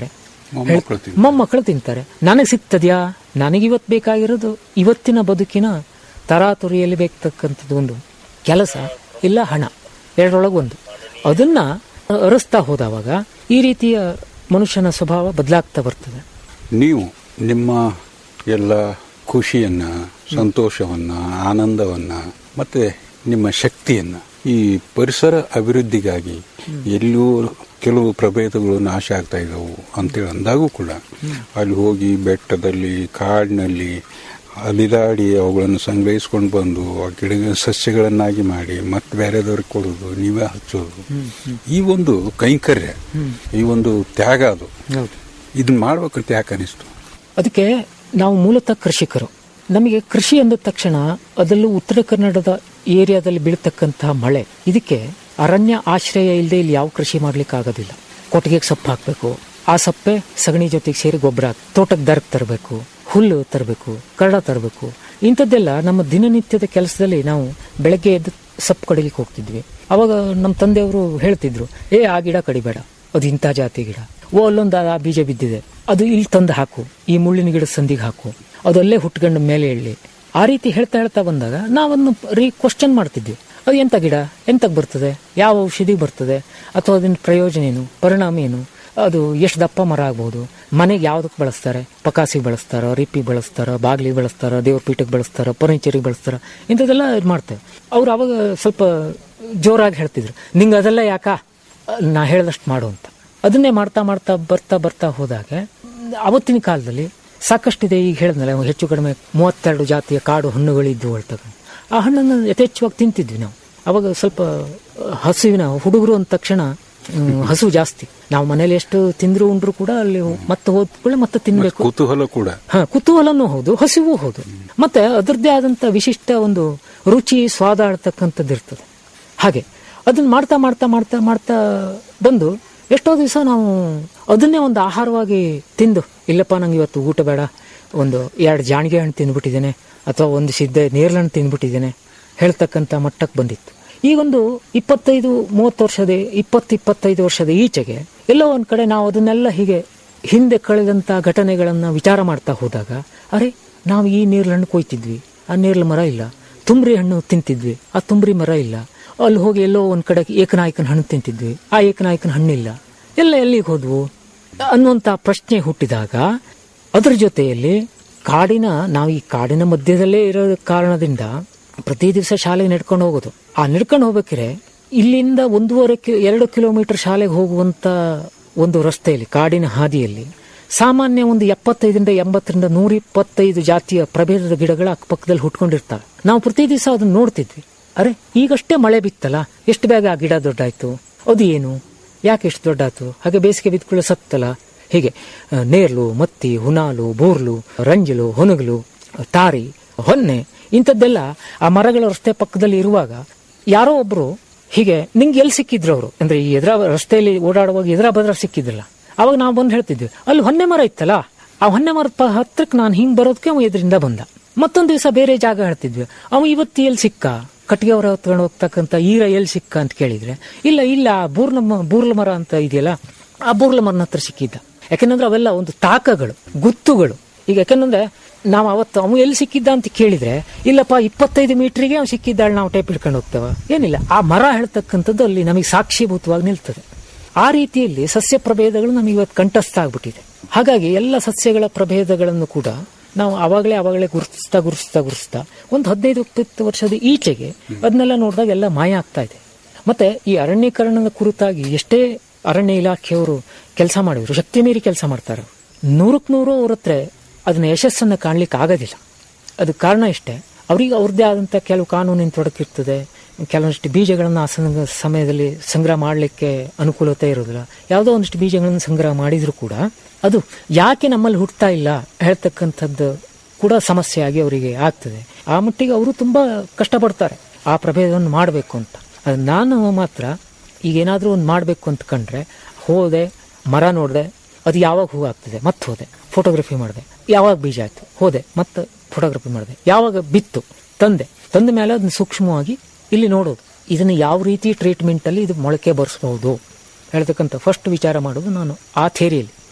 ಮೊಮ್ಮಕ್ಕಳು ತಿಂತಾರೆ. ಮೊಮ್ಮಕ್ಕಳು ತಿಂತಾರೆ ನನಗೆ ಸಿಗ್ತದ್ಯಾ ನನಗಿವತ್ತು ಬೇಕಾಗಿರೋದು ಇವತ್ತಿನ ಬದುಕಿನ ತರಾತುರಿಯಲ್ಲಿ ಬೇಕತಕ್ಕಂಥದ್ದು ಒಂದು ಕೆಲಸ ಇಲ್ಲ ಹಣ ಎರಡರೊಳಗೆ ಒಂದು ಅದನ್ನ ಅರಸ್ತಾ ಹೋದವಾಗ ಈ ರೀತಿಯ ಮನುಷ್ಯನ ಸ್ವಭಾವ ಬದಲಾಗ್ತಾ ಬರ್ತದೆ ನೀವು ನಿಮ್ಮ ಎಲ್ಲ ಖುಷಿಯನ್ನ ಸಂತೋಷವನ್ನ ಆನಂದವನ್ನ ಮತ್ತೆ ನಿಮ್ಮ ಶಕ್ತಿಯನ್ನ ಈ ಪರಿಸರ ಅಭಿವೃದ್ಧಿಗಾಗಿ ಎಲ್ಲೂ ಕೆಲವು ಪ್ರಭೇದಗಳು ನಾಶ ಆಗ್ತಾ ಇದ್ದವು ಅಂತೇಳಿ ಅಂದಾಗೂ ಕೂಡ ಅಲ್ಲಿ ಹೋಗಿ ಬೆಟ್ಟದಲ್ಲಿ ಕಾಡಿನಲ್ಲಿ ಅಲಿದಾಡಿ ಅವುಗಳನ್ನು ಸಂಗ್ರಹಿಸ್ಕೊಂಡು ಬಂದು ಆ ಗಿಡ ಸಸ್ಯಗಳನ್ನಾಗಿ ಮಾಡಿ ಮತ್ತೆ ಬೇರೆದವ್ರಿಗೆ ಕೊಡೋದು ನೀವೇ ಹಚ್ಚೋದು ಈ ಒಂದು ಕೈಂಕರ್ಯ ಈ ಒಂದು ತ್ಯಾಗ ಅದು ಹೌದು ಇದನ್ನ ಮಾಡ್ಬೇಕಂತ ಯಾಕೆ ಅನಿಸ್ತು ಅದಕ್ಕೆ ನಾವು ಮೂಲತಃ ಕೃಷಿಕರು ನಮಗೆ ಕೃಷಿ ಅಂದ ತಕ್ಷಣ ಅದರಲ್ಲೂ ಉತ್ತರ ಕನ್ನಡದ ಏರಿಯಾದಲ್ಲಿ ಬೀಳ್ತಕ್ಕಂತಹ ಮಳೆ ಇದಕ್ಕೆ ಅರಣ್ಯ ಆಶ್ರಯ ಇಲ್ಲದೆ ಇಲ್ಲಿ ಯಾವ ಕೃಷಿ ಮಾಡ್ಲಿಕ್ಕೆ ಆಗೋದಿಲ್ಲ ಕೊಟ್ಟಿಗೆಗೆ ಸೊಪ್ಪು ಹಾಕಬೇಕು ಆ ಸಪ್ಪೆ ಸಗಣಿ ಜೊತೆಗೆ ಸೇರಿ ಗೊಬ್ಬರ ಹಾಕ್- ತೋಟಕ್ಕೆ ದರಕ್ ತರಬೇಕು ಹುಲ್ಲು ತರಬೇಕು ಕರಡ ತರಬೇಕು ಇಂಥದ್ದೆಲ್ಲ ನಮ್ಮ ದಿನನಿತ್ಯದ ಕೆಲಸದಲ್ಲಿ ನಾವು ಬೆಳಗ್ಗೆ ಎದ್ದು ಸೊಪ್ಪು ಕಡಿಲಿಕ್ಕೆ ಹೋಗ್ತಿದ್ವಿ ಅವಾಗ ನಮ್ಮ ತಂದೆಯವರು ಹೇಳ್ತಿದ್ರು ಏ ಆ ಗಿಡ ಕಡಿಬೇಡ ಅದು ಇಂಥ ಜಾತಿ ಗಿಡ ಓ ಅಲ್ಲೊಂದು ಆ ಬೀಜ ಬಿದ್ದಿದೆ ಅದು ಇಲ್ಲಿ ತಂದು ಹಾಕು ಈ ಮುಳ್ಳಿನ ಗಿಡದ ಸಂದಿಗೆ ಹಾಕು ಅದು ಅಲ್ಲೇ ಹುಟ್ಕೊಂಡು ಮೇಲೆ ಎಳ್ಳಿ ಆ ರೀತಿ ಹೇಳ್ತಾ ಹೇಳ್ತಾ ಬಂದಾಗ ನಾವನ್ನು ರೀ ಕ್ವಶನ್ ಮಾಡ್ತಿದ್ವಿ ಅದು ಎಂತ ಗಿಡ ಎಂತಕ್ಕೆ ಬರ್ತದೆ ಯಾವ ಔಷಧಿ ಬರ್ತದೆ ಅಥವಾ ಅದನ್ನ ಪ್ರಯೋಜನ ಏನು ಪರಿಣಾಮ ಏನು ಅದು ಎಷ್ಟು ದಪ್ಪ ಮರ ಆಗ್ಬೋದು ಮನೆಗೆ ಯಾವ್ದಕ್ಕೆ ಬಳಸ್ತಾರೆ ಪಕಾಸಿಗೆ ಬಳಸ್ತಾರ ರಿಪ್ಪಿ ಬಳಸ್ತಾರ ಬಾಗ್ಲಿಗೆ ಬಳಸ್ತಾರ ದೇವ್ರ ಪೀಠಕ್ಕೆ ಬಳಸ್ತಾರ ಫರ್ನಿಚರಿಗೆ ಬಳಸ್ತಾರ ಇಂಥದ್ದೆಲ್ಲ ಇದು ಮಾಡ್ತೇವೆ ಅವ್ರು ಅವಾಗ ಸ್ವಲ್ಪ ಜೋರಾಗಿ ಹೇಳ್ತಿದ್ರು ನಿಂಗೆ ಅದೆಲ್ಲ ಯಾಕ ನಾ ಹೇಳ್ದಷ್ಟು ಮಾಡು ಅಂತ ಅದನ್ನೇ ಮಾಡ್ತಾ ಮಾಡ್ತಾ ಬರ್ತಾ ಬರ್ತಾ ಹೋದಾಗ ಅವತ್ತಿನ ಕಾಲದಲ್ಲಿ ಸಾಕಷ್ಟಿದೆ ಈಗ ಹೇಳಿದ್ನಲ್ಲ ಹೆಚ್ಚು ಕಡಿಮೆ ಮೂವತ್ತೆರಡು ಜಾತಿಯ ಕಾಡು ಹಣ್ಣುಗಳಿದ್ದು ಹೇಳ್ತಕ್ಕ ಆ ಹಣ್ಣನ್ನು ಯಥೇಚ್ಛವಾಗಿ ತಿಂತಿದ್ವಿ ನಾವು ಅವಾಗ ಸ್ವಲ್ಪ ಹಸುವಿನ ಹುಡುಗರು ಅಂದ ತಕ್ಷಣ ಹ್ಮ್, ಹಸು ಜಾಸ್ತಿ ನಾವು ಮನೇಲಿ ಎಷ್ಟು ತಿಂದ್ರು ಉಂಡ್ರು ಕೂಡ ಅಲ್ಲಿ ಮತ್ತೆ ಹೋದ್ಕೊಳ್ಳೆ ಮತ್ತೆ ತಿನ್ಬೇಕು ಕುತೂಹಲ ಕೂಡ ಹ ಕುತೂಹಲನೂ ಹೌದು ಹಸಿವು ಹೌದು ಮತ್ತೆ ಅದರದ್ದೇ ಆದಂತ ವಿಶಿಷ್ಟ ಒಂದು ರುಚಿ ಸ್ವಾದ ಆಡ್ತಕ್ಕಂಥದ್ದು ಇರ್ತದೆ ಹಾಗೆ ಅದನ್ನ ಮಾಡ್ತಾ ಮಾಡ್ತಾ ಮಾಡ್ತಾ ಮಾಡ್ತಾ ಬಂದು ಎಷ್ಟೋ ದಿವಸ ನಾವು ಅದನ್ನೇ ಒಂದು ಆಹಾರವಾಗಿ ತಿಂದು ಇಲ್ಲಪ್ಪ ನಂಗೆ ಇವತ್ತು ಊಟ ಬೇಡ ಒಂದು ಎರಡು ಜಾಣಿಗೆ ಹಣ್ಣು ತಿಂದ್ಬಿಟ್ಟಿದ್ದೇನೆ ಅಥವಾ ಒಂದು ಸಿದ್ದೆ ನೇರಳೆ ಹಣ್ಣು ತಿಂದ್ಬಿಟ್ಟಿದ್ದೇನೆ ಹೇಳ್ತಕ್ಕಂಥ ಮಟ್ಟಕ್ಕೆ ಬಂದಿತ್ತು ಈಗೊಂದು ಇಪ್ಪತ್ತೈದು ಮೂವತ್ತು ವರ್ಷದ ಇಪ್ಪತ್ತು ಇಪ್ಪತ್ತೈದು ವರ್ಷದ ಈಚೆಗೆ ಎಲ್ಲೋ ಒಂದ್ ಕಡೆ ನಾವು ಅದನ್ನೆಲ್ಲ ಹೀಗೆ ಹಿಂದೆ ಕಳೆದಂತ ಘಟನೆಗಳನ್ನ ವಿಚಾರ ಮಾಡ್ತಾ ಹೋದಾಗ ಅರೆ ನಾವು ಈ ನೇರಳೆ ಹಣ್ಣು ಕೊಯ್ತಿದ್ವಿ ಆ ನೇರಳೆ ಮರ ಇಲ್ಲ ತುಂಬ್ರಿ ಹಣ್ಣು ತಿಂತಿದ್ವಿ ಆ ತುಂಬ್ರಿ ಮರ ಇಲ್ಲ ಅಲ್ಲಿ ಹೋಗಿ ಎಲ್ಲೋ ಒಂದ್ ಕಡೆ ಏಕನಾಯಕನ ಹಣ್ಣು ತಿಂತಿದ್ವಿ ಆ ಏಕನಾಯಕನ ಹಣ್ಣಿಲ್ಲ ಎಲ್ಲ ಎಲ್ಲಿಗೆ ಹೋದ್ವು ಅನ್ನುವಂತ ಪ್ರಶ್ನೆ ಹುಟ್ಟಿದಾಗ ಅದ್ರ ಜೊತೆಯಲ್ಲಿ ಕಾಡಿನ ನಾವು ಈ ಕಾಡಿನ ಮಧ್ಯದಲ್ಲೇ ಇರೋ ಕಾರಣದಿಂದ ಪ್ರತಿ ದಿವಸ ಶಾಲೆಗೆ ನಡ್ಕೊಂಡು ಹೋಗೋದು ಆ ನಡ್ಕೊಂಡು ಹೋಗ್ಬೇಕಿದ್ರೆ ಇಲ್ಲಿಂದ ಒಂದೂವರೆ ಕಿ ಎರಡು ಕಿಲೋಮೀಟರ್ ಶಾಲೆಗೆ ಹೋಗುವಂತ ಒಂದು ರಸ್ತೆಯಲ್ಲಿ ಕಾಡಿನ ಹಾದಿಯಲ್ಲಿ ಸಾಮಾನ್ಯ ಒಂದು ಎಪ್ಪತ್ತೈದರಿಂದ ಎಂಬತ್ತರಿಂದ ನೂರ ಇಪ್ಪತ್ತೈದು ಜಾತಿಯ ಪ್ರಭೇದದ ಗಿಡಗಳ ಅಕ್ಕಪಕ್ಕದಲ್ಲಿ ಹುಟ್ಕೊಂಡಿರ್ತಾವೆ ನಾವು ಪ್ರತಿ ದಿವಸ ಅದನ್ನ ನೋಡ್ತಿದ್ವಿ ಅರೆ ಈಗಷ್ಟೇ ಮಳೆ ಬಿತ್ತಲ್ಲ ಎಷ್ಟು ಬೇಗ ಆ ಗಿಡ ದೊಡ್ಡಾಯ್ತು ಅದು ಏನು ಯಾಕೆ ಎಷ್ಟು ದೊಡ್ಡಾಯ್ತು ಹಾಗೆ ಬೇಸಿಗೆ ಬಿದ್ದುಕೊಳ್ಳೋ ಸತ್ತಲ್ಲ ಹೀಗೆ ಆ, ನೇರ್ಲು ಮತ್ತಿ ಹುನಾಲು ಬೋರ್ಲು ರಂಜಲು ಹೊನಗಲು ತಾರಿ ಹೊನ್ನೆ ಇಂಥದ್ದೆಲ್ಲ ಆ ಮರಗಳ ರಸ್ತೆ ಪಕ್ಕದಲ್ಲಿ ಇರುವಾಗ ಯಾರೋ ಒಬ್ರು ಹೀಗೆ ನಿಂಗೆ ಎಲ್ಲಿ ಸಿಕ್ಕಿದ್ರು ಅವರು ಅಂದ್ರೆ ಈ ಎದುರ ರಸ್ತೆಯಲ್ಲಿ ಓಡಾಡುವಾಗ ಎದುರ ಬದ್ರ ಸಿಕ್ಕಿದ್ರಲ್ಲ ಅವಾಗ ನಾವು ಬಂದು ಹೇಳ್ತಿದ್ವಿ ಅಲ್ಲಿ ಹೊನ್ನೆ ಮರ ಇತ್ತಲ್ಲ ಆ ಹೊನ್ನೆ ಮರದ ಪ- ಹತ್ರಕ್ಕೆ ನಾನು ಹಿಂಗ್ ಬರೋದಕ್ಕೆ ಅವ ಎದುರಿಂದ ಬಂದ ಮತ್ತೊಂದು ದಿವಸ ಬೇರೆ ಜಾಗ ಹೇಳ್ತಿದ್ವಿ ಅವ ಇವತ್ತು ಎಲ್ಲಿ ಸಿಕ್ಕ ಕಟ್ಟಿಗೆ ಅವರ ಹೊತ್ಕೊಂಡು ಹೋಗ್ತಕ್ಕಂಥ ಈರ ಎಲ್ಲಿ ಸಿಕ್ಕ ಅಂತ ಕೇಳಿದ್ರೆ ಇಲ್ಲ ಇಲ್ಲ ಬೂರ್ಲ ಮ- ಬೂರ್ಲ ಮರ ಅಂತ ಇದೆಯಲ್ಲ ಆ ಬೂರ್ಲ ಮರನ ಹತ್ರ ಸಿಕ್ಕಿದ್ದ ಯಾಕೆಂದ್ರೆ ಅವೆಲ್ಲ ಒಂದು ತಾಕಗಳು ಗುತ್ತುಗಳು ಈಗ ಯಾಕೆಂದ್ರೆ ನಾವು ಅವತ್ತು ಅವ ಎಲ್ಲಿ ಸಿಕ್ಕಿದ್ದ ಅಂತ ಕೇಳಿದ್ರೆ ಇಲ್ಲಪ್ಪ ಇಪ್ಪತ್ತೈದು ಮೀಟರ್ಗೆ ಅವ್ನು ಸಿಕ್ಕಿದ್ದಾಳೆ ನಾವು ಟೈಪ್ ಹಿಡ್ಕೊಂಡು ಹೋಗ್ತೇವ ಏನಿಲ್ಲ ಆ ಮರ ಹೇಳ್ತಕ್ಕಂಥದ್ದು ಅಲ್ಲಿ ನಮಗೆ ಸಾಕ್ಷೀಭೂತವಾಗಿ ನಿಲ್ತದೆ ಆ ರೀತಿಯಲ್ಲಿ ಸಸ್ಯ ಪ್ರಭೇದಗಳು ನಮಗೆ ಇವತ್ತು ಕಂಠಸ್ಥ ಆಗ್ಬಿಟ್ಟಿದೆ ಹಾಗಾಗಿ ಎಲ್ಲ ಸಸ್ಯಗಳ ಪ್ರಭೇದಗಳನ್ನು ಕೂಡ ನಾವು ಅವಾಗಲೇ ಅವಾಗಲೇ ಗುರುತಿಸ್ತಾ ಗುರುತಿಸ್ತಾ ಗುರುತಿಸ್ತಾ ಒಂದು ಹದಿನೈದು ಇಪ್ಪತ್ತು ವರ್ಷದ ಈಚೆಗೆ ಅದನ್ನೆಲ್ಲ ನೋಡಿದಾಗ ಎಲ್ಲ ಮಾಯ ಆಗ್ತಾ ಇದೆ ಮತ್ತೆ ಈ ಅರಣ್ಯೀಕರಣದ ಕುರಿತಾಗಿ ಎಷ್ಟೇ ಅರಣ್ಯ ಇಲಾಖೆಯವರು ಕೆಲಸ ಮಾಡಿದ್ರು ಶಕ್ತಿ ಮೀರಿ ಕೆಲಸ ಮಾಡ್ತಾರೆ ನೂರಕ್ಕೆ ನೂರು ಅವ್ರ ಹತ್ರ ಅದನ್ನ ಯಶಸ್ಸನ್ನು ಕಾಣ್ಲಿಕ್ಕೆ ಆಗೋದಿಲ್ಲ ಅದಕ್ಕೆ ಕಾರಣ ಇಷ್ಟೇ ಅವರಿಗೆ ಅವ್ರದ್ದೇ ಆದಂಥ ಕೆಲವು ಕಾನೂನಿನ ತೊಡಕಿರ್ತದೆ ಕೆಲವೊಂದಿಷ್ಟು ಬೀಜಗಳನ್ನು ಆ ಸಂಗ- ಸಮಯದಲ್ಲಿ ಸಂಗ್ರಹ ಮಾಡಲಿಕ್ಕೆ ಅನುಕೂಲತೆ ಇರೋದಿಲ್ಲ ಯಾವುದೋ ಒಂದಿಷ್ಟು ಬೀಜಗಳನ್ನು ಸಂಗ್ರಹ ಮಾಡಿದ್ರು ಕೂಡ ಅದು ಯಾಕೆ ನಮ್ಮಲ್ಲಿ ಹುಟ್ಟತಾ ಇಲ್ಲ ಹೇಳ್ತಕ್ಕಂಥದ್ದು ಕೂಡ ಸಮಸ್ಯೆಯಾಗಿ ಅವರಿಗೆ ಆಗ್ತದೆ ಆ ಮಟ್ಟಿಗೆ ಅವರು ತುಂಬಾ ಕಷ್ಟಪಡ್ತಾರೆ ಆ ಪ್ರಭೇದವನ್ನು ಮಾಡಬೇಕು ಅಂತ ಅದು ನಾನು ಮಾತ್ರ ಈಗ ಏನಾದರೂ ಒಂದು ಮಾಡಬೇಕು ಅಂತ ಕಂಡ್ರೆ ಹೋದೆ ಮರ ನೋಡಿದೆ ಅದು ಯಾವಾಗ ಹೂ ಆಗ್ತದೆ ಮತ್ತೆ ಹೋದೆ ಫೋಟೋಗ್ರಫಿ ಮಾಡಿದೆ ಯಾವಾಗ ಬೀಜ ಆಯ್ತು ಹೋದೆ ಮತ್ತೆ ಫೋಟೋಗ್ರಫಿ ಮಾಡಿದೆ ಯಾವಾಗ ಬಿತ್ತು ತಂದೆ ತಂದ ಮೇಲೆ ಅದನ್ನ ಸೂಕ್ಷ್ಮವಾಗಿ ಇಲ್ಲಿ ನೋಡೋದು ಇದನ್ನು ಯಾವ ರೀತಿ ಟ್ರೀಟ್ಮೆಂಟ್ ಅಲ್ಲಿ ಇದು ಮೊಳಕೆ ಬರಿಸಬಹುದು ಹೇಳ್ತಕ್ಕಂಥ ಫಸ್ಟ್ ವಿಚಾರ ಮಾಡೋದು ನಾನು ಆ ಥೇರಿಯಲ್ಲಿ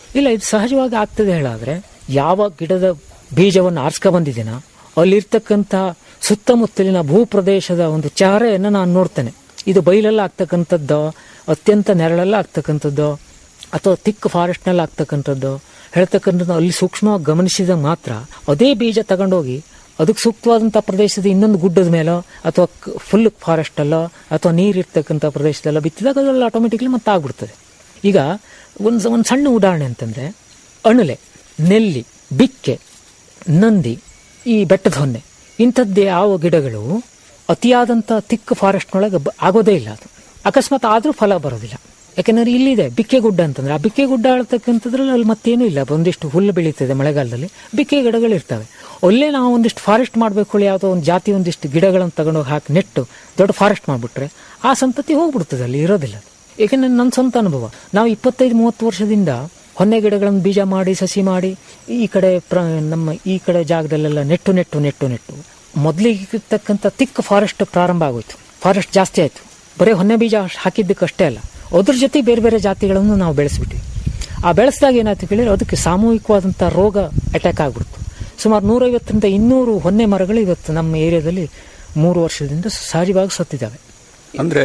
ಇಲ್ಲ ಇದು ಸಹಜವಾಗಿ ಆಗ್ತದೆ ಹೇಳಾದ್ರೆ ಯಾವ ಗಿಡದ ಬೀಜವನ್ನು ಆರಿಸ್ಕ ಬಂದಿದ್ದೀನ ಅಲ್ಲಿರ್ತಕ್ಕಂಥ ಸುತ್ತಮುತ್ತಲಿನ ಭೂಪ್ರದೇಶದ ಒಂದು ಚಹರೆಯನ್ನು ನಾನು ನೋಡ್ತೇನೆ ಇದು ಬೈಲಲ್ಲಿ ಆಗ್ತಕ್ಕಂಥದ್ದು ಅತ್ಯಂತ ನೆರಳಲ್ಲ ಆಗ್ತಕ್ಕಂಥದ್ದು ಅಥವಾ ತಿಕ್ ಫಾರೆಸ್ಟ್ನಲ್ಲಿ ಆಗ್ತಕ್ಕಂಥದ್ದು ಹೇಳ್ತಕ್ಕಂಥದ್ದು ಅಲ್ಲಿ ಸೂಕ್ಷ್ಮವಾಗಿ ಗಮನಿಸಿದಾಗ ಮಾತ್ರ ಅದೇ ಬೀಜ ತಗೊಂಡೋಗಿ ಅದಕ್ಕೆ ಸೂಕ್ತವಾದಂಥ ಪ್ರದೇಶದ ಇನ್ನೊಂದು ಗುಡ್ಡದ ಮೇಲೋ ಅಥವಾ ಫುಲ್ ಫಾರೆಸ್ಟ್ ಅಲ್ಲೋ ಅಥವಾ ನೀರಿರ್ತಕ್ಕಂಥ ಪ್ರದೇಶದಲ್ಲೋ ಬಿತ್ತಿದಾಗ ಅದರಲ್ಲಿ ಆಟೋಮೆಟಿಕ್ಲಿ ಮತ್ತೆ ಆಗ್ಬಿಡ್ತದೆ ಈಗ ಒಂದು ಒಂದು ಸಣ್ಣ ಉದಾಹರಣೆ ಅಂತಂದ್ರೆ ಅಣಲೆ ನೆಲ್ಲಿ ಬಿಕ್ಕೆ ನಂದಿ ಈ ಬೆಟ್ಟದ ಹೊನ್ನೆ ಇಂಥದ್ದೇ ಯಾವ ಗಿಡಗಳು ಅತಿಯಾದಂಥ ತಿಕ್ ಫಾರೆಸ್ಟ್ನೊಳಗೆ ಬ- ಆಗೋದೇ ಇಲ್ಲ ಅದು ಅಕಸ್ಮಾತ್ ಆದರೂ ಫಲ ಬರೋದಿಲ್ಲ ಯಾಕೆಂದ್ರೆ ಇಲ್ಲಿದೆ ಬಿಕ್ಕೆ ಗುಡ್ಡ ಅಂತಂದ್ರೆ ಆ ಬಿಕ್ಕೆ ಗುಡ್ಡ ಆಳ್ತಕ್ಕಂಥದ್ರಲ್ಲಿ ಅಲ್ಲಿ ಮತ್ತೇನೂ ಇಲ್ಲ ಒಂದಿಷ್ಟು ಹುಲ್ಲು ಬೆಳೀತದೆ ಮಳೆಗಾಲದಲ್ಲಿ ಬಿಕ್ಕೆ ಗಿಡಗಳು ಇರ್ತವೆ ಅಲ್ಲೇ ನಾವು ಒಂದಿಷ್ಟು ಫಾರೆಸ್ಟ್ ಮಾಡಬೇಕು ಯಾವುದೋ ಒಂದು ಜಾತಿ ಒಂದಿಷ್ಟು ಗಿಡಗಳನ್ನು ತಗೊಂಡೋಗಿ ಹಾಕಿ ನೆಟ್ಟು ದೊಡ್ಡ ಫಾರೆಸ್ಟ್ ಮಾಡಿಬಿಟ್ರೆ ಆ ಸಂತತಿ ಹೋಗ್ಬಿಡ್ತದೆ ಅಲ್ಲಿ ಇರೋದಿಲ್ಲ ಅದು. ಏಕೆಂದ್ರೆ ನನ್ನ ಸ್ವಂತ ಅನುಭವ ನಾವು ಇಪ್ಪತ್ತೈದು ಮೂವತ್ತು ವರ್ಷದಿಂದ ಹೊನ್ನೆ ಗಿಡಗಳನ್ನು ಬೀಜ ಮಾಡಿ ಸಸಿ ಮಾಡಿ ಈ ಕಡೆ ಪ್ರ ನಮ್ಮ ಈ ಕಡೆ ಜಾಗದಲ್ಲೆಲ್ಲ ನೆಟ್ಟು ನೆಟ್ಟು ನೆಟ್ಟು ನೆಟ್ಟು ಮೊದಲಿಗೆ ಇರ್ತಕ್ಕಂಥ ತಿಕ್ ಫಾರೆಸ್ಟ್ ಪ್ರಾರಂಭ ಆಗೋಯ್ತು ಫಾರೆಸ್ಟ್ ಜಾಸ್ತಿ ಆಯಿತು ಬರೀ ಹೊನ್ನೆ ಬೀಜ ಹಾಕಿದ್ದಕ್ಕಷ್ಟೇ ಅಲ್ಲ ಅದ್ರ ಜೊತೆ ಬೇರೆ ಬೇರೆ ಜಾತಿಗಳನ್ನು ನಾವು ಬೆಳೆಸ್ಬಿಟ್ವಿ ಆ ಬೆಳೆಸಿದಾಗ ಏನಾಯ್ತು ಕೇಳಿದ್ರೆ ಅದಕ್ಕೆ ಸಾಮೂಹಿಕವಾದಂಥ ರೋಗ ಅಟ್ಯಾಕ್ ಆಗ್ಬಿಡ್ತು ಸುಮಾರು ನೂರೈವತ್ತರಿಂದ ಇನ್ನೂರು ಹೊನ್ನೆ ಮರಗಳು ಇವತ್ತು ನಮ್ಮ ಏರಿಯಾದಲ್ಲಿ ಮೂರು ವರ್ಷದಿಂದ ಸಹಜವಾಗಿ ಸತ್ತಿದ್ದಾವೆ ಅಂದ್ರೆ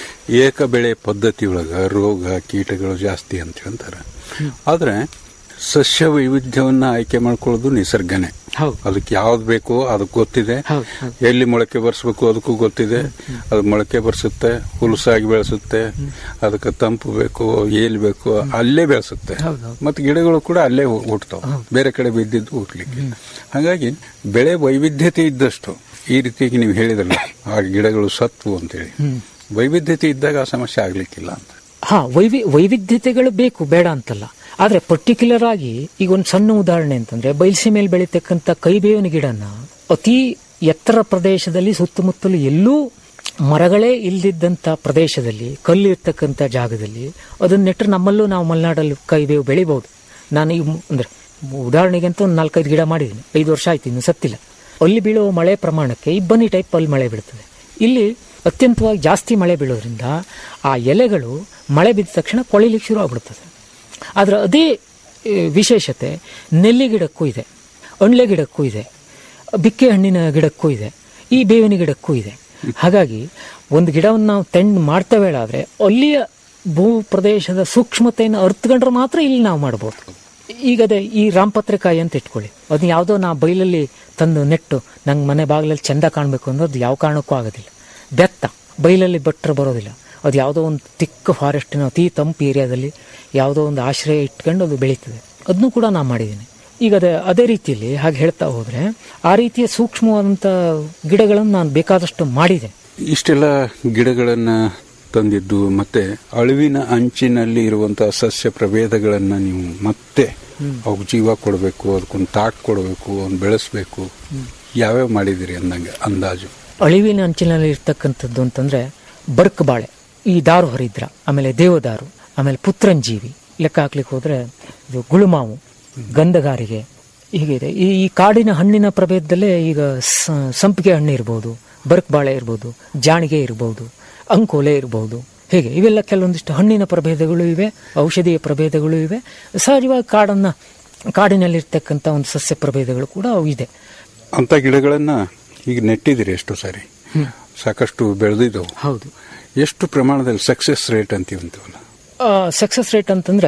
ಏಕ ಬೆಳೆ ಪದ್ಧತಿಯೊಳಗ ರೋಗ ಕೀಟಗಳು ಜಾಸ್ತಿ ಅಂತ ಹೇಳ್ತಾರೆ ಆದ್ರೆ ಸಸ್ಯ ವೈವಿಧ್ಯವನ್ನ ಆಯ್ಕೆ ಮಾಡ್ಕೊಳ್ಳೋದು ನಿಸರ್ಗನೇ ಹೌದು. ಅದಕ್ಕೆ ಯಾವ್ದು ಬೇಕೋ ಅದಕ್ಕೆ ಗೊತ್ತಿದೆ ಹೌದು, ಹೌದು. ಎಲ್ಲಿ ಮೊಳಕೆ ಬರ್ಸ್ಬೇಕು ಅದಕ್ಕೂ ಗೊತ್ತಿದೆ ಅದು ಮೊಳಕೆ ಬರ್ಸುತ್ತೆ ಹುಲಸಾಗಿ ಬೆಳೆಸುತ್ತೆ ಅದಕ್ಕೆ ತಂಪು ಬೇಕು ಏಲ್ ಬೇಕು ಅಲ್ಲೇ ಬೆಳೆಸುತ್ತೆ ಮತ್ತೆ ಗಿಡಗಳು ಕೂಡ ಅಲ್ಲೇ ಹು- ಹುಟ್ತಾವ ಬೇರೆ ಕಡೆ ಬಿದ್ದಿದ್ದು ಹುಟ್ಲಿಕ್ಕೆ ಹಾಗಾಗಿ ಬೆಳೆ ವೈವಿಧ್ಯತೆ ಇದ್ದಷ್ಟು ಈ ರೀತಿಯಾಗಿ ನೀವು ಹೇಳಿದ್ರಲ್ಲ ಆ ಗಿಡಗಳು ಸತ್ವು ಅಂತೇಳಿ ವೈವಿಧ್ಯತೆ ಇದ್ದಾಗ ಆ ಸಮಸ್ಯೆ ಆಗ್ಲಿಕ್ಕಿಲ್ಲ ಅಂತ ಹಾ ವೈವಿ ವೈವಿಧ್ಯತೆಗಳು ಬೇಕು ಬೇಡ ಅಂತಲ್ಲ ಆದ್ರೆ ಪರ್ಟಿಕ್ಯುಲರ್ ಆಗಿ ಈಗ ಒಂದು ಸಣ್ಣ ಉದಾಹರಣೆ ಅಂತಂದ್ರೆ ಬಯಲ್ಸಿ ಮೇಲೆ ಬೆಳೀತಕ್ಕಂಥ ಕೈಬೇವಿನ ಗಿಡನ ಅತಿ ಎತ್ತರ ಪ್ರದೇಶದಲ್ಲಿ ಸುತ್ತಮುತ್ತಲು ಎಲ್ಲೂ ಮರಗಳೇ ಇಲ್ದಿದ್ದಂಥ ಪ್ರದೇಶದಲ್ಲಿ ಕಲ್ಲು ಇರ್ತಕ್ಕಂಥ ಜಾಗದಲ್ಲಿ ಅದನ್ನ ನೆಟ್ಟರೆ ನಮ್ಮಲ್ಲೂ ನಾವು ಮಲೆನಾಡಲ್ಲಿ ಕೈಬೇವು ಬೆಳಿಬಹುದು ನಾನು ಈಗ ಮು- ಅಂದ್ರೆ ಉದಾಹರಣೆಗೆ ಅಂತ ಒಂದು ನಾಲ್ಕೈದು ಗಿಡ ಮಾಡಿದ್ದೀನಿ ಐದು ವರ್ಷ ಆಯ್ತು ಇನ್ನು ಸತ್ತಿಲ್ಲ ಅಲ್ಲಿ ಬೀಳುವ ಮಳೆ ಪ್ರಮಾಣಕ್ಕೆ ಇಬ್ಬನಿ ಟೈಪ್ ಅಲ್ಲಿ ಮಳೆ ಬೀಳ್ತದೆ ಇಲ್ಲಿ ಅತ್ಯಂತವಾಗಿ ಜಾಸ್ತಿ ಮಳೆ ಬೀಳೋದ್ರಿಂದ ಆ ಎಲೆಗಳು ಮಳೆ ಬಿದ್ದ ತಕ್ಷಣ ಕೊಳಿಲಿಕ್ಕೆ ಶುರು ಆಗ್ಬಿಡ್ತದೆ ಆದ್ರೆ ಅದೇ ಆ, ವಿಶೇಷತೆ ನೆಲ್ಲಿ ಗಿಡಕ್ಕೂ ಇದೆ ಅಣ್ಲೆ ಗಿಡಕ್ಕೂ ಇದೆ ಬಿಕ್ಕೆ ಹಣ್ಣಿನ ಗಿಡಕ್ಕೂ ಇದೆ ಈ ಬೇವಿನ ಗಿಡಕ್ಕೂ ಇದೆ ಹಾಗಾಗಿ ಒಂದು ಗಿಡವನ್ನು ನಾವು ತೆಂಡು ಮಾಡ್ತೇವೆ ಆದ್ರೆ ಅಲ್ಲಿಯ ಭೂ ಪ್ರದೇಶದ ಸೂಕ್ಷ್ಮತೆಯನ್ನು ಅರ್ಥಕೊಂಡ್ರೆ ಮಾತ್ರ ಇಲ್ಲಿ ನಾವು ಮಾಡ್ಬೋದು ಈಗ ಅದೇ ಈ ರಾಮಪತ್ರೆಕಾಯಿ ಅಂತ ಇಟ್ಕೊಳ್ಳಿ ಅದನ್ನ ಯಾವುದೋ ನಾ ಬೈಲಲ್ಲಿ ತಂದು ನೆಟ್ಟು ನಂಗೆ ಮನೆ ಬಾಗಿಲಲ್ಲಿ ಚಂದ ಕಾಣಬೇಕು ಅನ್ನೋದು ಯಾವ ಕಾರಣಕ್ಕೂ ಆಗೋದಿಲ್ಲ ಬೆತ್ತ ಬೈಲಲ್ಲಿ ಬಟ್ರೆ ಬರೋದಿಲ್ಲ ಅದು ಯಾವುದೋ ಒಂದು ತಿಕ್ಕ ಫಾರೆಸ್ಟಿನ ಅತಿ ತಂಪು ಏರಿಯಾದಲ್ಲಿ ಯಾವುದೋ ಒಂದು ಆಶ್ರಯ ಇಟ್ಕೊಂಡು ಅದು ಬೆಳೀತದೆ ಅದನ್ನು ಕೂಡ ನಾನು ಮಾಡಿದ್ದೀನಿ ಈಗ ಅದೇ ಅದೇ ರೀತಿಯಲ್ಲಿ ಹಾಗೆ ಹೇಳ್ತಾ ಹೋದ್ರೆ ಆ ರೀತಿಯ ಸೂಕ್ಷ್ಮವಾದಂಥ ಗಿಡಗಳನ್ನು ನಾನು ಬೇಕಾದಷ್ಟು ಮಾಡಿದೆ ಇಷ್ಟೆಲ್ಲ ಗಿಡಗಳನ್ನ ತಂದಿದ್ದು ಮತ್ತೆ ಅಳಿವಿನ ಅಂಚಿನಲ್ಲಿ ಇರುವಂತಹ ಸಸ್ಯ ಪ್ರಭೇದಗಳನ್ನ ನೀವು ಮತ್ತೆ ಅವಕ್ಕೆ ಜೀವ ಕೊಡಬೇಕು ಅದಕ್ಕೊಂದು ತಾಟ್ ಕೊಡಬೇಕು ಅವ್ನ ಬೆಳೆಸ್ಬೇಕು ಯಾವ್ಯಾವ ಮಾಡಿದಿರಿ ಅಂದಂಗೆ ಅಂದಾಜು ಅಳಿವಿನ ಅಂಚಿನಲ್ಲಿ ಇರ್ತಕ್ಕಂಥದ್ದು ಅಂತಂದ್ರೆ ಬರ್ಕ್ ಬಾಳೆ ಈ ದಾರು ಹರಿದ್ರ ಆಮೇಲೆ ದೇವದಾರು ಆಮೇಲೆ ಪುತ್ರಂಜೀವಿ ಲೆಕ್ಕ ಹಾಕ್ಲಿಕ್ಕೆ ಹೋದ್ರೆ ಇದು ಗುಳುಮಾವು ಗಂಧಗಾರಿಗೆ ಹೀಗಿದೆ ಈ ಈ ಕಾಡಿನ ಹಣ್ಣಿನ ಪ್ರಭೇದದಲ್ಲೇ ಈಗ ಸ- ಸಂಪಿಗೆ ಹಣ್ಣು ಇರ್ಬೋದು ಬರ್ಕ್ ಬಾಳೆ ಇರ್ಬೋದು ಜಾಣಿಗೆ ಇರ್ಬೋದು ಅಂಕೋಲೆ ಇರ್ಬೋದು ಹೀಗೆ ಇವೆಲ್ಲ ಕೆಲವೊಂದಿಷ್ಟು ಹಣ್ಣಿನ ಪ್ರಭೇದಗಳು ಇವೆ ಔಷಧೀಯ ಪ್ರಭೇದಗಳು ಇವೆ ಸಹಜವಾಗಿ ಕಾಡನ್ನ ಕಾಡಿನಲ್ಲಿರ್ತಕ್ಕಂಥ ಒಂದು ಸಸ್ಯ ಪ್ರಭೇದಗಳು ಕೂಡ ಅವು ಇದೆ ಅಂತ ಗಿಡಗಳನ್ನ ಈಗ ನೆಟ್ಟಿದಿರಿ ಎಷ್ಟು ಸಾರಿ ಸಾಕಷ್ಟು ಬೆಳೆದಿದ್ದವು ಹೌದು ಎಷ್ಟು ಪ್ರಮಾಣದಲ್ಲಿ ಸಕ್ಸಸ್ ರೇಟ್ ಅಂತೀವಂತೀವಲ್ಲ ಸಕ್ಸಸ್ ರೇಟ್ ಅಂತಂದ್ರೆ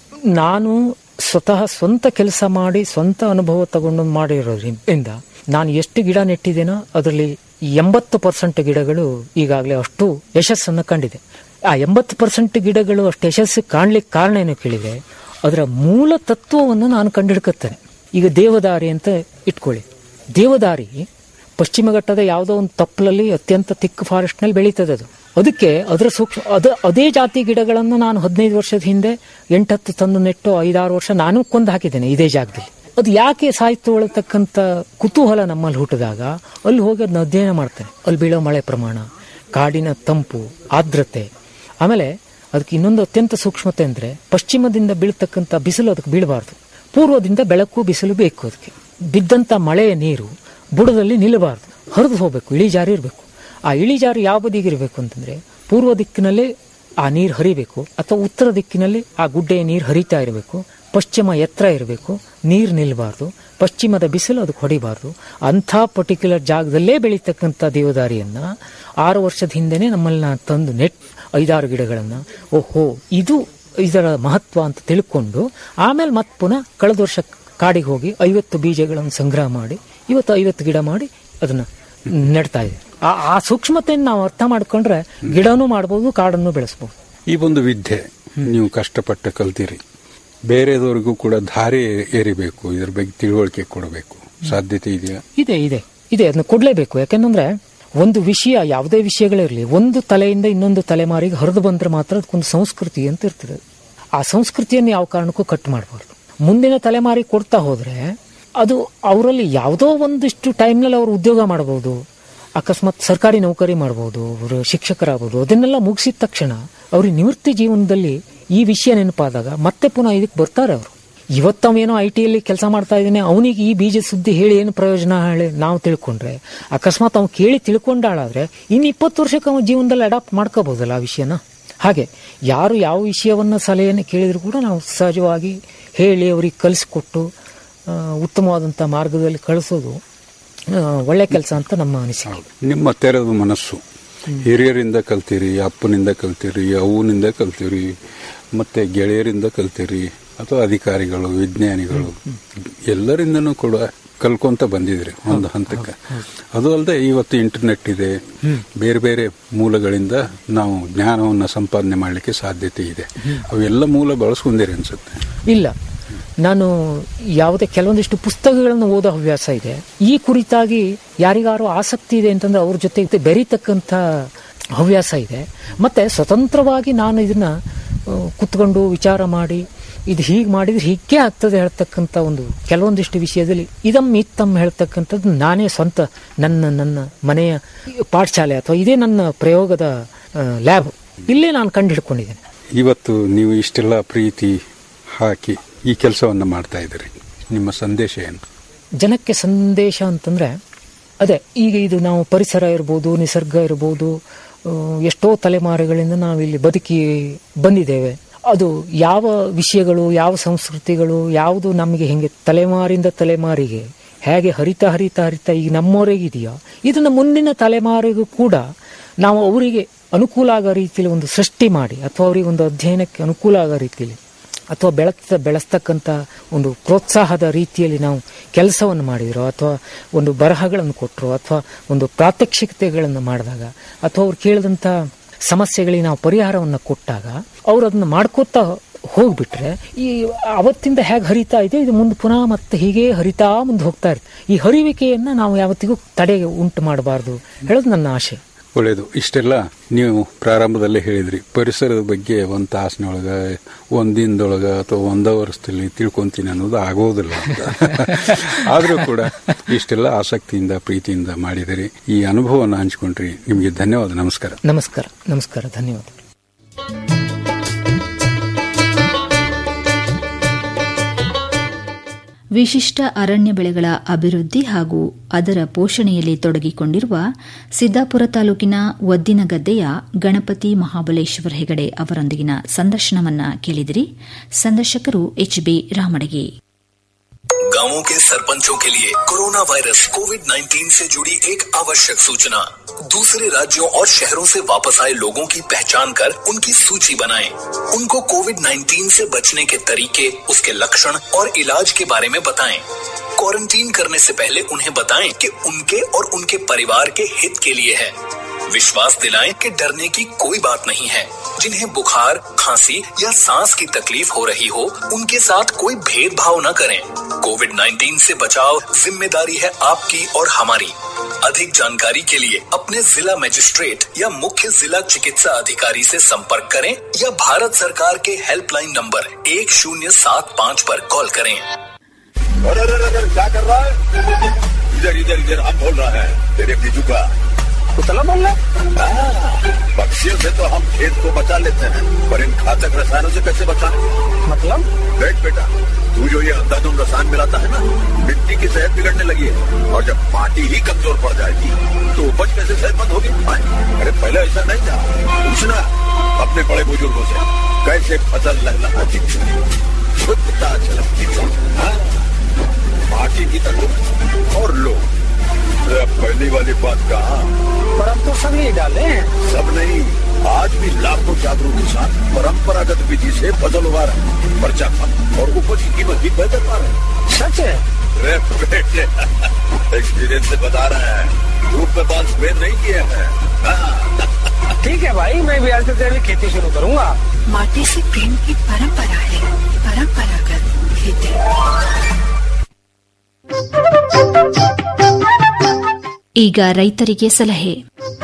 ನಾನು ಸ್ವತಃ ಸ್ವಂತ ಕೆಲಸ ಮಾಡಿ ಸ್ವಂತ ಅನುಭವ ತಗೊಂಡು ಮಾಡಿರೋದ್ರಿಂದ ನಾನು ಎಷ್ಟು ಗಿಡ ನೆಟ್ಟಿದ್ದೇನೋ ಅದರಲ್ಲಿ ಎಂಬತ್ತು ಪರ್ಸೆಂಟ್ ಗಿಡಗಳು ಈಗಾಗಲೇ ಅಷ್ಟು ಯಶಸ್ಸನ್ನು ಕಂಡಿದೆ ಆ ಎಂಬತ್ತು ಪರ್ಸೆಂಟ್ ಗಿಡಗಳು ಅಷ್ಟು ಯಶಸ್ಸು ಕಾಣ್ಲಿಕ್ಕೆ ಕಾರಣ ಏನು ಕೇಳಿದ್ರೆ ಅದರ ಮೂಲ ತತ್ವವನ್ನು ನಾನು ಕಂಡುಹಿಡ್ಕತ್ತೇನೆ ಈಗ ದೇವದಾರಿ ಅಂತ ಇಟ್ಕೊಳ್ಳಿ ದೇವದಾರಿ ಪಶ್ಚಿಮ ಘಟ್ಟದ ಯಾವುದೋ ಒಂದು ತಪ್ಪಲಲ್ಲಿ ಅತ್ಯಂತ ತಿಕ್ ಫಾರೆಸ್ಟ್ನಲ್ಲಿ ಬೆಳೀತದೆ ಅದು ಅದಕ್ಕೆ ಅದರ ಸೂಕ್ಷ್ಮ ಅದ ಅದೇ ಜಾತಿ ಗಿಡಗಳನ್ನು ನಾನು ಹದಿನೈದು ವರ್ಷದ ಹಿಂದೆ ಎಂಟತ್ತು ತಂದು ನೆಟ್ಟು ಐದಾರು ವರ್ಷ ನಾನು ಕೊಂದು ಹಾಕಿದ್ದೇನೆ ಇದೇ ಜಾಗದಲ್ಲಿ ಅದು ಯಾಕೆ ಸಾಹಿತ್ಯ ಒಳತಕ್ಕಂಥ ಕುತೂಹಲ ನಮ್ಮಲ್ಲಿ ಹುಟ್ಟಿದಾಗ ಅಲ್ಲಿ ಹೋಗಿ ಅದನ್ನ ಅಧ್ಯಯನ ಮಾಡ್ತೇನೆ ಅಲ್ಲಿ ಬೀಳೋ ಮಳೆ ಪ್ರಮಾಣ ಕಾಡಿನ ತಂಪು ಆರ್ದ್ರತೆ ಆಮೇಲೆ ಅದಕ್ಕೆ ಇನ್ನೊಂದು ಅತ್ಯಂತ ಸೂಕ್ಷ್ಮತೆ ಅಂದ್ರೆ ಪಶ್ಚಿಮದಿಂದ ಬೀಳ್ತಕ್ಕಂಥ ಬಿಸಿಲು ಅದಕ್ಕೆ ಬೀಳಬಾರ್ದು ಪೂರ್ವದಿಂದ ಬೆಳಕು ಬಿಸಿಲು ಬೇಕು ಅದಕ್ಕೆ ಬಿದ್ದಂತ ಮಳೆಯ ನೀರು ಬುಡದಲ್ಲಿ ನಿಲ್ಲಬಾರ್ದು ಹರಿದು ಹೋಗಬೇಕು ಇಳಿಜಾರಿ ಇರಬೇಕು ಆ ಇಳಿಜಾರು ಯಾವ ಬದಿಗಿರಬೇಕು ಅಂತಂದ್ರೆ ಪೂರ್ವ ದಿಕ್ಕಿನಲ್ಲಿ ಆ ನೀರು ಹರಿಬೇಕು ಅಥವಾ ಉತ್ತರ ದಿಕ್ಕಿನಲ್ಲಿ ಆ ಗುಡ್ಡೆಯ ನೀರು ಹರಿತಾ ಇರಬೇಕು ಪಶ್ಚಿಮ ಎತ್ತರ ಇರಬೇಕು ನೀರು ನಿಲ್ಲಬಾರ್ದು ಪಶ್ಚಿಮದ ಬಿಸಿಲು ಅದಕ್ಕೆ ಹೊಡಿಬಾರ್ದು ಅಂಥ ಪರ್ಟಿಕ್ಯುಲರ್ ಜಾಗದಲ್ಲೇ ಬೆಳೀತಕ್ಕಂಥ ದೇವದಾರಿಯನ್ನ ಆರು ವರ್ಷದ ಹಿಂದೆನೆ ನಮ್ಮಲ್ಲಿ ನಾನು ತಂದು ನೆಟ್ ಐದಾರು ಗಿಡಗಳನ್ನು ಓಹೋ ಇದು ಇದರ ಮಹತ್ವ ಅಂತ ತಿಳ್ಕೊಂಡು ಆಮೇಲೆ ಮತ್ತೆ ಪುನಃ ಕಳೆದ ವರ್ಷ ಕಾಡಿಗೆ ಹೋಗಿ ಐವತ್ತು ಬೀಜಗಳನ್ನು ಸಂಗ್ರಹ ಮಾಡಿ ಇವತ್ತು ಐವತ್ತು ಗಿಡ ಮಾಡಿ ಅದನ್ನ ನೆಡ್ತಾ ಇದೆ ಆ ಆ ಸೂಕ್ಷ್ಮತೆಯನ್ನು ನಾವು ಅರ್ಥ ಮಾಡ್ಕೊಂಡ್ರೆ ಗಿಡನೂ ಮಾಡ್ಬೋದು ಕಾಡನ್ನು ಬೆಳೆಸ್ಬೋದು ಈ ಒಂದು ವಿದ್ಯೆ ನೀವು ಕಷ್ಟಪಟ್ಟು ಕಲ್ತೀರಿ ಬೇರೆದವರಿಗೂ ಕೂಡ ಧಾರೆ ಏರಿಬೇಕು ಇದ್ರ ಬಗ್ಗೆ ತಿಳುವಳಿಕೆ ಕೊಡಬೇಕು ಸಾಧ್ಯತೆ ಇದೆಯಾ ಇದೆ ಇದೆ ಇದೆ ಅದನ್ನ ಕೊಡ್ಲೇಬೇಕು ಯಾಕೆಂದ್ರೆ ಒಂದು ವಿಷಯ ಯಾವುದೇ ವಿಷಯಗಳಿರಲಿ ಒಂದು ತಲೆಯಿಂದ ಇನ್ನೊಂದು ತಲೆಮಾರಿಗೆ ಹರಿದು ಬಂದ್ರೆ ಮಾತ್ರ ಅದಕ್ಕೊಂದು ಸಂಸ್ಕೃತಿ ಅಂತ ಇರ್ತದೆ ಆ ಸಂಸ್ಕೃತಿಯನ್ನು ಯಾವ ಕಾರಣಕ್ಕೂ ಕಟ್ ಮಾಡಬಾರ್ದು ಮುಂದಿನ ತಲೆಮಾರಿಗೆ ಕೊಡ್ತಾ ಹೋದ್ರೆ ಅದು ಅವರಲ್ಲಿ ಯಾವುದೋ ಒಂದಿಷ್ಟು ಟೈಮ್ನಲ್ಲಿ ಅವರು ಉದ್ಯೋಗ ಮಾಡಬಹುದು ಅಕಸ್ಮಾತ್ ಸರ್ಕಾರಿ ನೌಕರಿ ಮಾಡಬಹುದು ಅವರು ಶಿಕ್ಷಕರಾಗಬಹುದು ಅದನ್ನೆಲ್ಲ ಮುಗಿಸಿದ ತಕ್ಷಣ ಅವ್ರಿಗೆ ನಿವೃತ್ತಿ ಜೀವನದಲ್ಲಿ ಈ ವಿಷಯ ನೆನಪಾದಾಗ ಮತ್ತೆ ಪುನಃ ಇದಕ್ಕೆ ಬರ್ತಾರೆ ಅವರು ಇವತ್ತವೇನೋ ಐ ಟಿಯಲ್ಲಿ ಕೆಲಸ ಮಾಡ್ತಾ ಇದ್ದಾನೆ ಅವನಿಗೆ ಈ ಬೀಜ ಸುದ್ದಿ ಹೇಳಿ ಏನು ಪ್ರಯೋಜನ ಹೇಳಿ ನಾವು ತಿಳ್ಕೊಂಡ್ರೆ ಅಕಸ್ಮಾತ್ ಅವ್ನು ಕೇಳಿ ತಿಳ್ಕೊಂಡಾಳಾದ್ರೆ ಇನ್ನು ಇಪ್ಪತ್ತು ವರ್ಷಕ್ಕೆ ಅವನ ಜೀವನದಲ್ಲಿ ಅಡಾಪ್ಟ್ ಮಾಡ್ಕೋಬಹುದಲ್ಲ ಆ ವಿಷಯನ ಹಾಗೆ ಯಾರು ಯಾವ ವಿಷಯವನ್ನ ಸಲಹೆಯನ್ನು ಕೇಳಿದ್ರು ಕೂಡ ನಾವು ಸಹಜವಾಗಿ ಹೇಳಿ ಅವ್ರಿಗೆ ಕಲಿಸ್ಕೊಟ್ಟು ಆ, ಉತ್ತಮವಾದಂಥ ಮಾರ್ಗದಲ್ಲಿ ಕಳಿಸೋದು ಆ, ಒಳ್ಳೆ ಕೆಲಸ ಅಂತ ನಮ್ಮ ಅನಿಸಿಕೆ ನಿಮ್ಮ ತೆರೆದ ಮನಸ್ಸು ಹಿರಿಯರಿಂದ ಕಲ್ತೀರಿ ಅಪ್ಪನಿಂದ ಕಲ್ತೀರಿ ಅವ್ವನಿಂದ ಕಲ್ತೀರಿ ಮತ್ತೆ ಗೆಳೆಯರಿಂದ ಕಲ್ತೀರಿ ಅಥವಾ ಅಧಿಕಾರಿಗಳು ವಿಜ್ಞಾನಿಗಳು ಎಲ್ಲರಿಂದನೂ ಕೂಡ ಕಲ್ಕೊಂತ ಬಂದಿದ್ರಿ ಒಂದು ಹಂತಕ್ಕೆ ಅದು ಅಲ್ಲದೆ ಇವತ್ತು ಇಂಟರ್ನೆಟ್ ಇದೆ ಬೇರೆ ಬೇರೆ ಮೂಲಗಳಿಂದ ನಾವು ಜ್ಞಾನವನ್ನು ಸಂಪಾದನೆ ಮಾಡಲಿಕ್ಕೆ ಸಾಧ್ಯತೆ ಇದೆ ಅವೆಲ್ಲ ಮೂಲ ಬಳಸ್ಕೊಂಡಿರಿ ಅನ್ಸುತ್ತೆ ಇಲ್ಲ ನಾನು ಯಾವುದೇ ಕೆಲವೊಂದಿಷ್ಟು ಪುಸ್ತಕಗಳನ್ನು ಓದೋ ಹವ್ಯಾಸ ಇದೆ ಈ ಕುರಿತಾಗಿ ಯಾರಿಗಾರು ಆಸಕ್ತಿ ಇದೆ ಅಂತಂದ್ರೆ ಅವ್ರ ಜೊತೆ ಬೆರೀತಕ್ಕಂಥ ಹವ್ಯಾಸ ಇದೆ ಮತ್ತೆ ಸ್ವತಂತ್ರವಾಗಿ ನಾನು ಇದನ್ನ ಆ, ಕುತ್ಕೊಂಡು ವಿಚಾರ ಮಾಡಿ ಇದು ಹೀಗೆ ಮಾಡಿದ್ರೆ ಹೀಗೆ ಆಗ್ತದೆ ಹೇಳ್ತಕ್ಕಂಥ ಒಂದು ಕೆಲವೊಂದಿಷ್ಟು ವಿಷಯದಲ್ಲಿ ಇದಮ್ ಇತ್ತಮ್ ಹೇಳ್ತಕ್ಕಂಥದ್ದು ನಾನೇ ಸ್ವಂತ ನನ್ನ ನನ್ನ ಮನೆಯ ಪಾಠಶಾಲೆ ಅಥವಾ ಇದೇ ನನ್ನ ಪ್ರಯೋಗದ ಲ್ಯಾಬ್ ಇಲ್ಲೇ ನಾನು ಕಂಡು ಹಿಡ್ಕೊಂಡಿದ್ದೇನೆ ಇವತ್ತು ನೀವು ಇಷ್ಟೆಲ್ಲ ಪ್ರೀತಿ ಹಾಕಿ ಈ ಕೆಲಸವನ್ನು ಮಾಡ್ತಾ ಇದ್ದೀರಿ ನಿಮ್ಮ ಸಂದೇಶ ಏನು ಜನಕ್ಕೆ ಸಂದೇಶ ಅಂತಂದ್ರೆ ಅದೇ ಈಗ ಇದು ನಾವು ಪರಿಸರ ಇರ್ಬೋದು ನಿಸರ್ಗ ಇರ್ಬೋದು ಆ, ಎಷ್ಟೋ ತಲೆಮಾರುಗಳಿಂದ ನಾವಿಲ್ಲಿ ಬದುಕಿ ಬಂದಿದ್ದೇವೆ ಅದು ಯಾವ ವಿಷಯಗಳು ಯಾವ ಸಂಸ್ಕೃತಿಗಳು ಯಾವುದು ನಮಗೆ ಹೆಂಗೆ ತಲೆಮಾರಿಂದ ತಲೆಮಾರಿಗೆ ಹೇಗೆ ಹರಿತಾ ಹರಿತಾ ಹರಿತಾ ಈಗ ನಮ್ಮವರೆಗಿದೆಯೋ ಇದನ್ನ ಮುಂದಿನ ತಲೆಮಾರಿಗೂ ಕೂಡ ನಾವು ಅವರಿಗೆ ಅನುಕೂಲ ಆಗೋ ರೀತಿಯಲ್ಲಿ ಒಂದು ಸೃಷ್ಟಿ ಮಾಡಿ ಅಥವಾ ಅವರಿಗೆ ಒಂದು ಅಧ್ಯಯನಕ್ಕೆ ಅನುಕೂಲ ಆಗೋ ರೀತಿಯಲ್ಲಿ ಅಥವಾ ಬೆಳತ ಬೆಳೆಸ್ತಕ್ಕಂಥ ಒಂದು ಪ್ರೋತ್ಸಾಹದ ರೀತಿಯಲ್ಲಿ ನಾವು ಕೆಲಸವನ್ನು ಮಾಡಿದ್ರು ಅಥವಾ ಒಂದು ಬರಹಗಳನ್ನು ಕೊಟ್ಟರು ಅಥವಾ ಒಂದು ಪ್ರಾತ್ಯಕ್ಷಿಕತೆಗಳನ್ನು ಮಾಡಿದಾಗ ಅಥವಾ ಅವ್ರು ಕೇಳಿದಂಥ ಸಮಸ್ಯೆಗಳಿಗೆ ನಾವು ಪರಿಹಾರವನ್ನು ಕೊಟ್ಟಾಗ ಅವ್ರು ಅದನ್ನ ಮಾಡ್ಕೋತಾ ಹೋಗ್ಬಿಟ್ರೆ ಈ ಅವತ್ತಿಂದ ಹೇಗೆ ಹರಿತಾ ಇದೆ ಇದು ಮುಂದೆ ಪುನಃ ಮತ್ತೆ ಹೀಗೆ ಹರಿತಾ ಮುಂದೆ ಹೋಗ್ತಾ ಇರುತ್ತೆ ಈ ಹರಿವಿಕೆಯನ್ನ ನಾವು ಯಾವತ್ತಿಗೂ ತಡೆಗೆ ಉಂಟು ಮಾಡಬಾರ್ದು ಹೇಳೋದು ನನ್ನ ಆಶೆ ಒಳ್ಳೆಯದು ಇಷ್ಟೆಲ್ಲ ನೀವು ಪ್ರಾರಂಭದಲ್ಲೇ ಹೇಳಿದ್ರಿ ಪರಿಸರದ ಬಗ್ಗೆ ಒಂದು ತಾಸಿನೊಳಗ ಒಂದ್ ದಿನದೊಳಗ ಅಥವಾ ಒಂದ ವರ್ಷದಲ್ಲಿ ತಿಳ್ಕೊಂತೀನಿ ಅನ್ನೋದು ಆಗೋದಿಲ್ಲ ಅಂತ ಆದರೂ ಕೂಡ ಇಷ್ಟೆಲ್ಲ ಆಸಕ್ತಿಯಿಂದ ಪ್ರೀತಿಯಿಂದ ಮಾಡಿದಿರಿ ಈ ಅನುಭವವನ್ನು ಹಂಚಿಕೊಂಡ್ರಿ ನಿಮಗೆ ಧನ್ಯವಾದ ನಮಸ್ಕಾರ ನಮಸ್ಕಾರ ನಮಸ್ಕಾರ ಧನ್ಯವಾದ ವಿಶಿಷ್ಟ ಅರಣ್ಯ ಬೆಳೆಗಳ ಅಭಿವೃದ್ಧಿ ಹಾಗೂ ಅದರ ಪೋಷಣೆಯಲ್ಲಿ ತೊಡಗಿಕೊಂಡಿರುವ ಸಿದ್ದಾಪುರ ತಾಲೂಕಿನ ಒದ್ದಿನಗದ್ದೆಯ ಗಣಪತಿ ಮಹಾಬಲೇಶ್ವರ ಹೆಗಡೆ ಅವರೊಂದಿಗಿನ ಸಂದರ್ಶನವನ್ನ ಕೇಳಿದಿರಿ ಸಂದರ್ಶಕರು ಎಚ್ಬಿ ರಾಮಡಗಿ गांवों के सरपंचों के लिए कोरोना वायरस कोविड 19 से जुड़ी एक आवश्यक सूचना दूसरे राज्यों और शहरों से वापस आए लोगों की पहचान कर उनकी सूची बनाएं। उनको कोविड 19 से बचने के तरीके उसके लक्षण और इलाज के बारे में बताएं। क्वारंटीन करने से पहले उन्हें बताएं कि उनके और उनके परिवार के हित के लिए है विश्वास दिलाएं कि डरने की कोई बात नहीं है जिन्हें बुखार खांसी या सांस की तकलीफ हो रही हो उनके साथ कोई भेदभाव न करें कोविड 19 से बचाव जिम्मेदारी है आपकी और हमारी अधिक जानकारी के लिए अपने जिला मजिस्ट्रेट या मुख्य जिला चिकित्सा अधिकारी से संपर्क करें या भारत सरकार के हेल्पलाइन नंबर एक शून्य सात पाँच पर कॉल करें अरे अरे अरे, अरे क्या कर रहा है इधर इधर इधर हम बोल रहा है तेरे बीजू का कुतला बोल रहा पक्षियों से तो हम खेत को बचा लेते हैं पर इन घातक रसायनों से कैसे बचाएं मतलब देख बेटा तू जो ये अंधाधुंध रसायन मिलाता है ना मिट्टी की सेहत बिगड़ने लगी है और जब माटी ही कमजोर पड़ जाएगी तो उपज कैसे सेहतमंद होगी हाँ, अरे पहले ऐसा नहीं था पूछना अपने बड़े बुजुर्गों से कैसे फसल लहलहाती थी शुद्धता झलकती थी हाँ, माटी की तंदुरुस्ती और लो अरे पहली वाली बात कहा पर अब तो सब यही डाले हैं सब नहीं आज भी लाखों जागरूक किसान परंपरागत विधि से फसल उगा रहे हैं पर्चा कम और उपज की कीमत भी बेहतर पा रहे हैं सच है अरे बेटे एक्सपीरियंस से बता रहे हैं धूप में बाल सफेद नहीं किए हैं हाँ, ठीक है भाई मैं भी आज से जैविक खेती शुरू करूंगा माटी से प्रेम की परंपरा है परंपरागत खेती ಈಗ ರೈತರಿಗೆ ಸಲಹೆ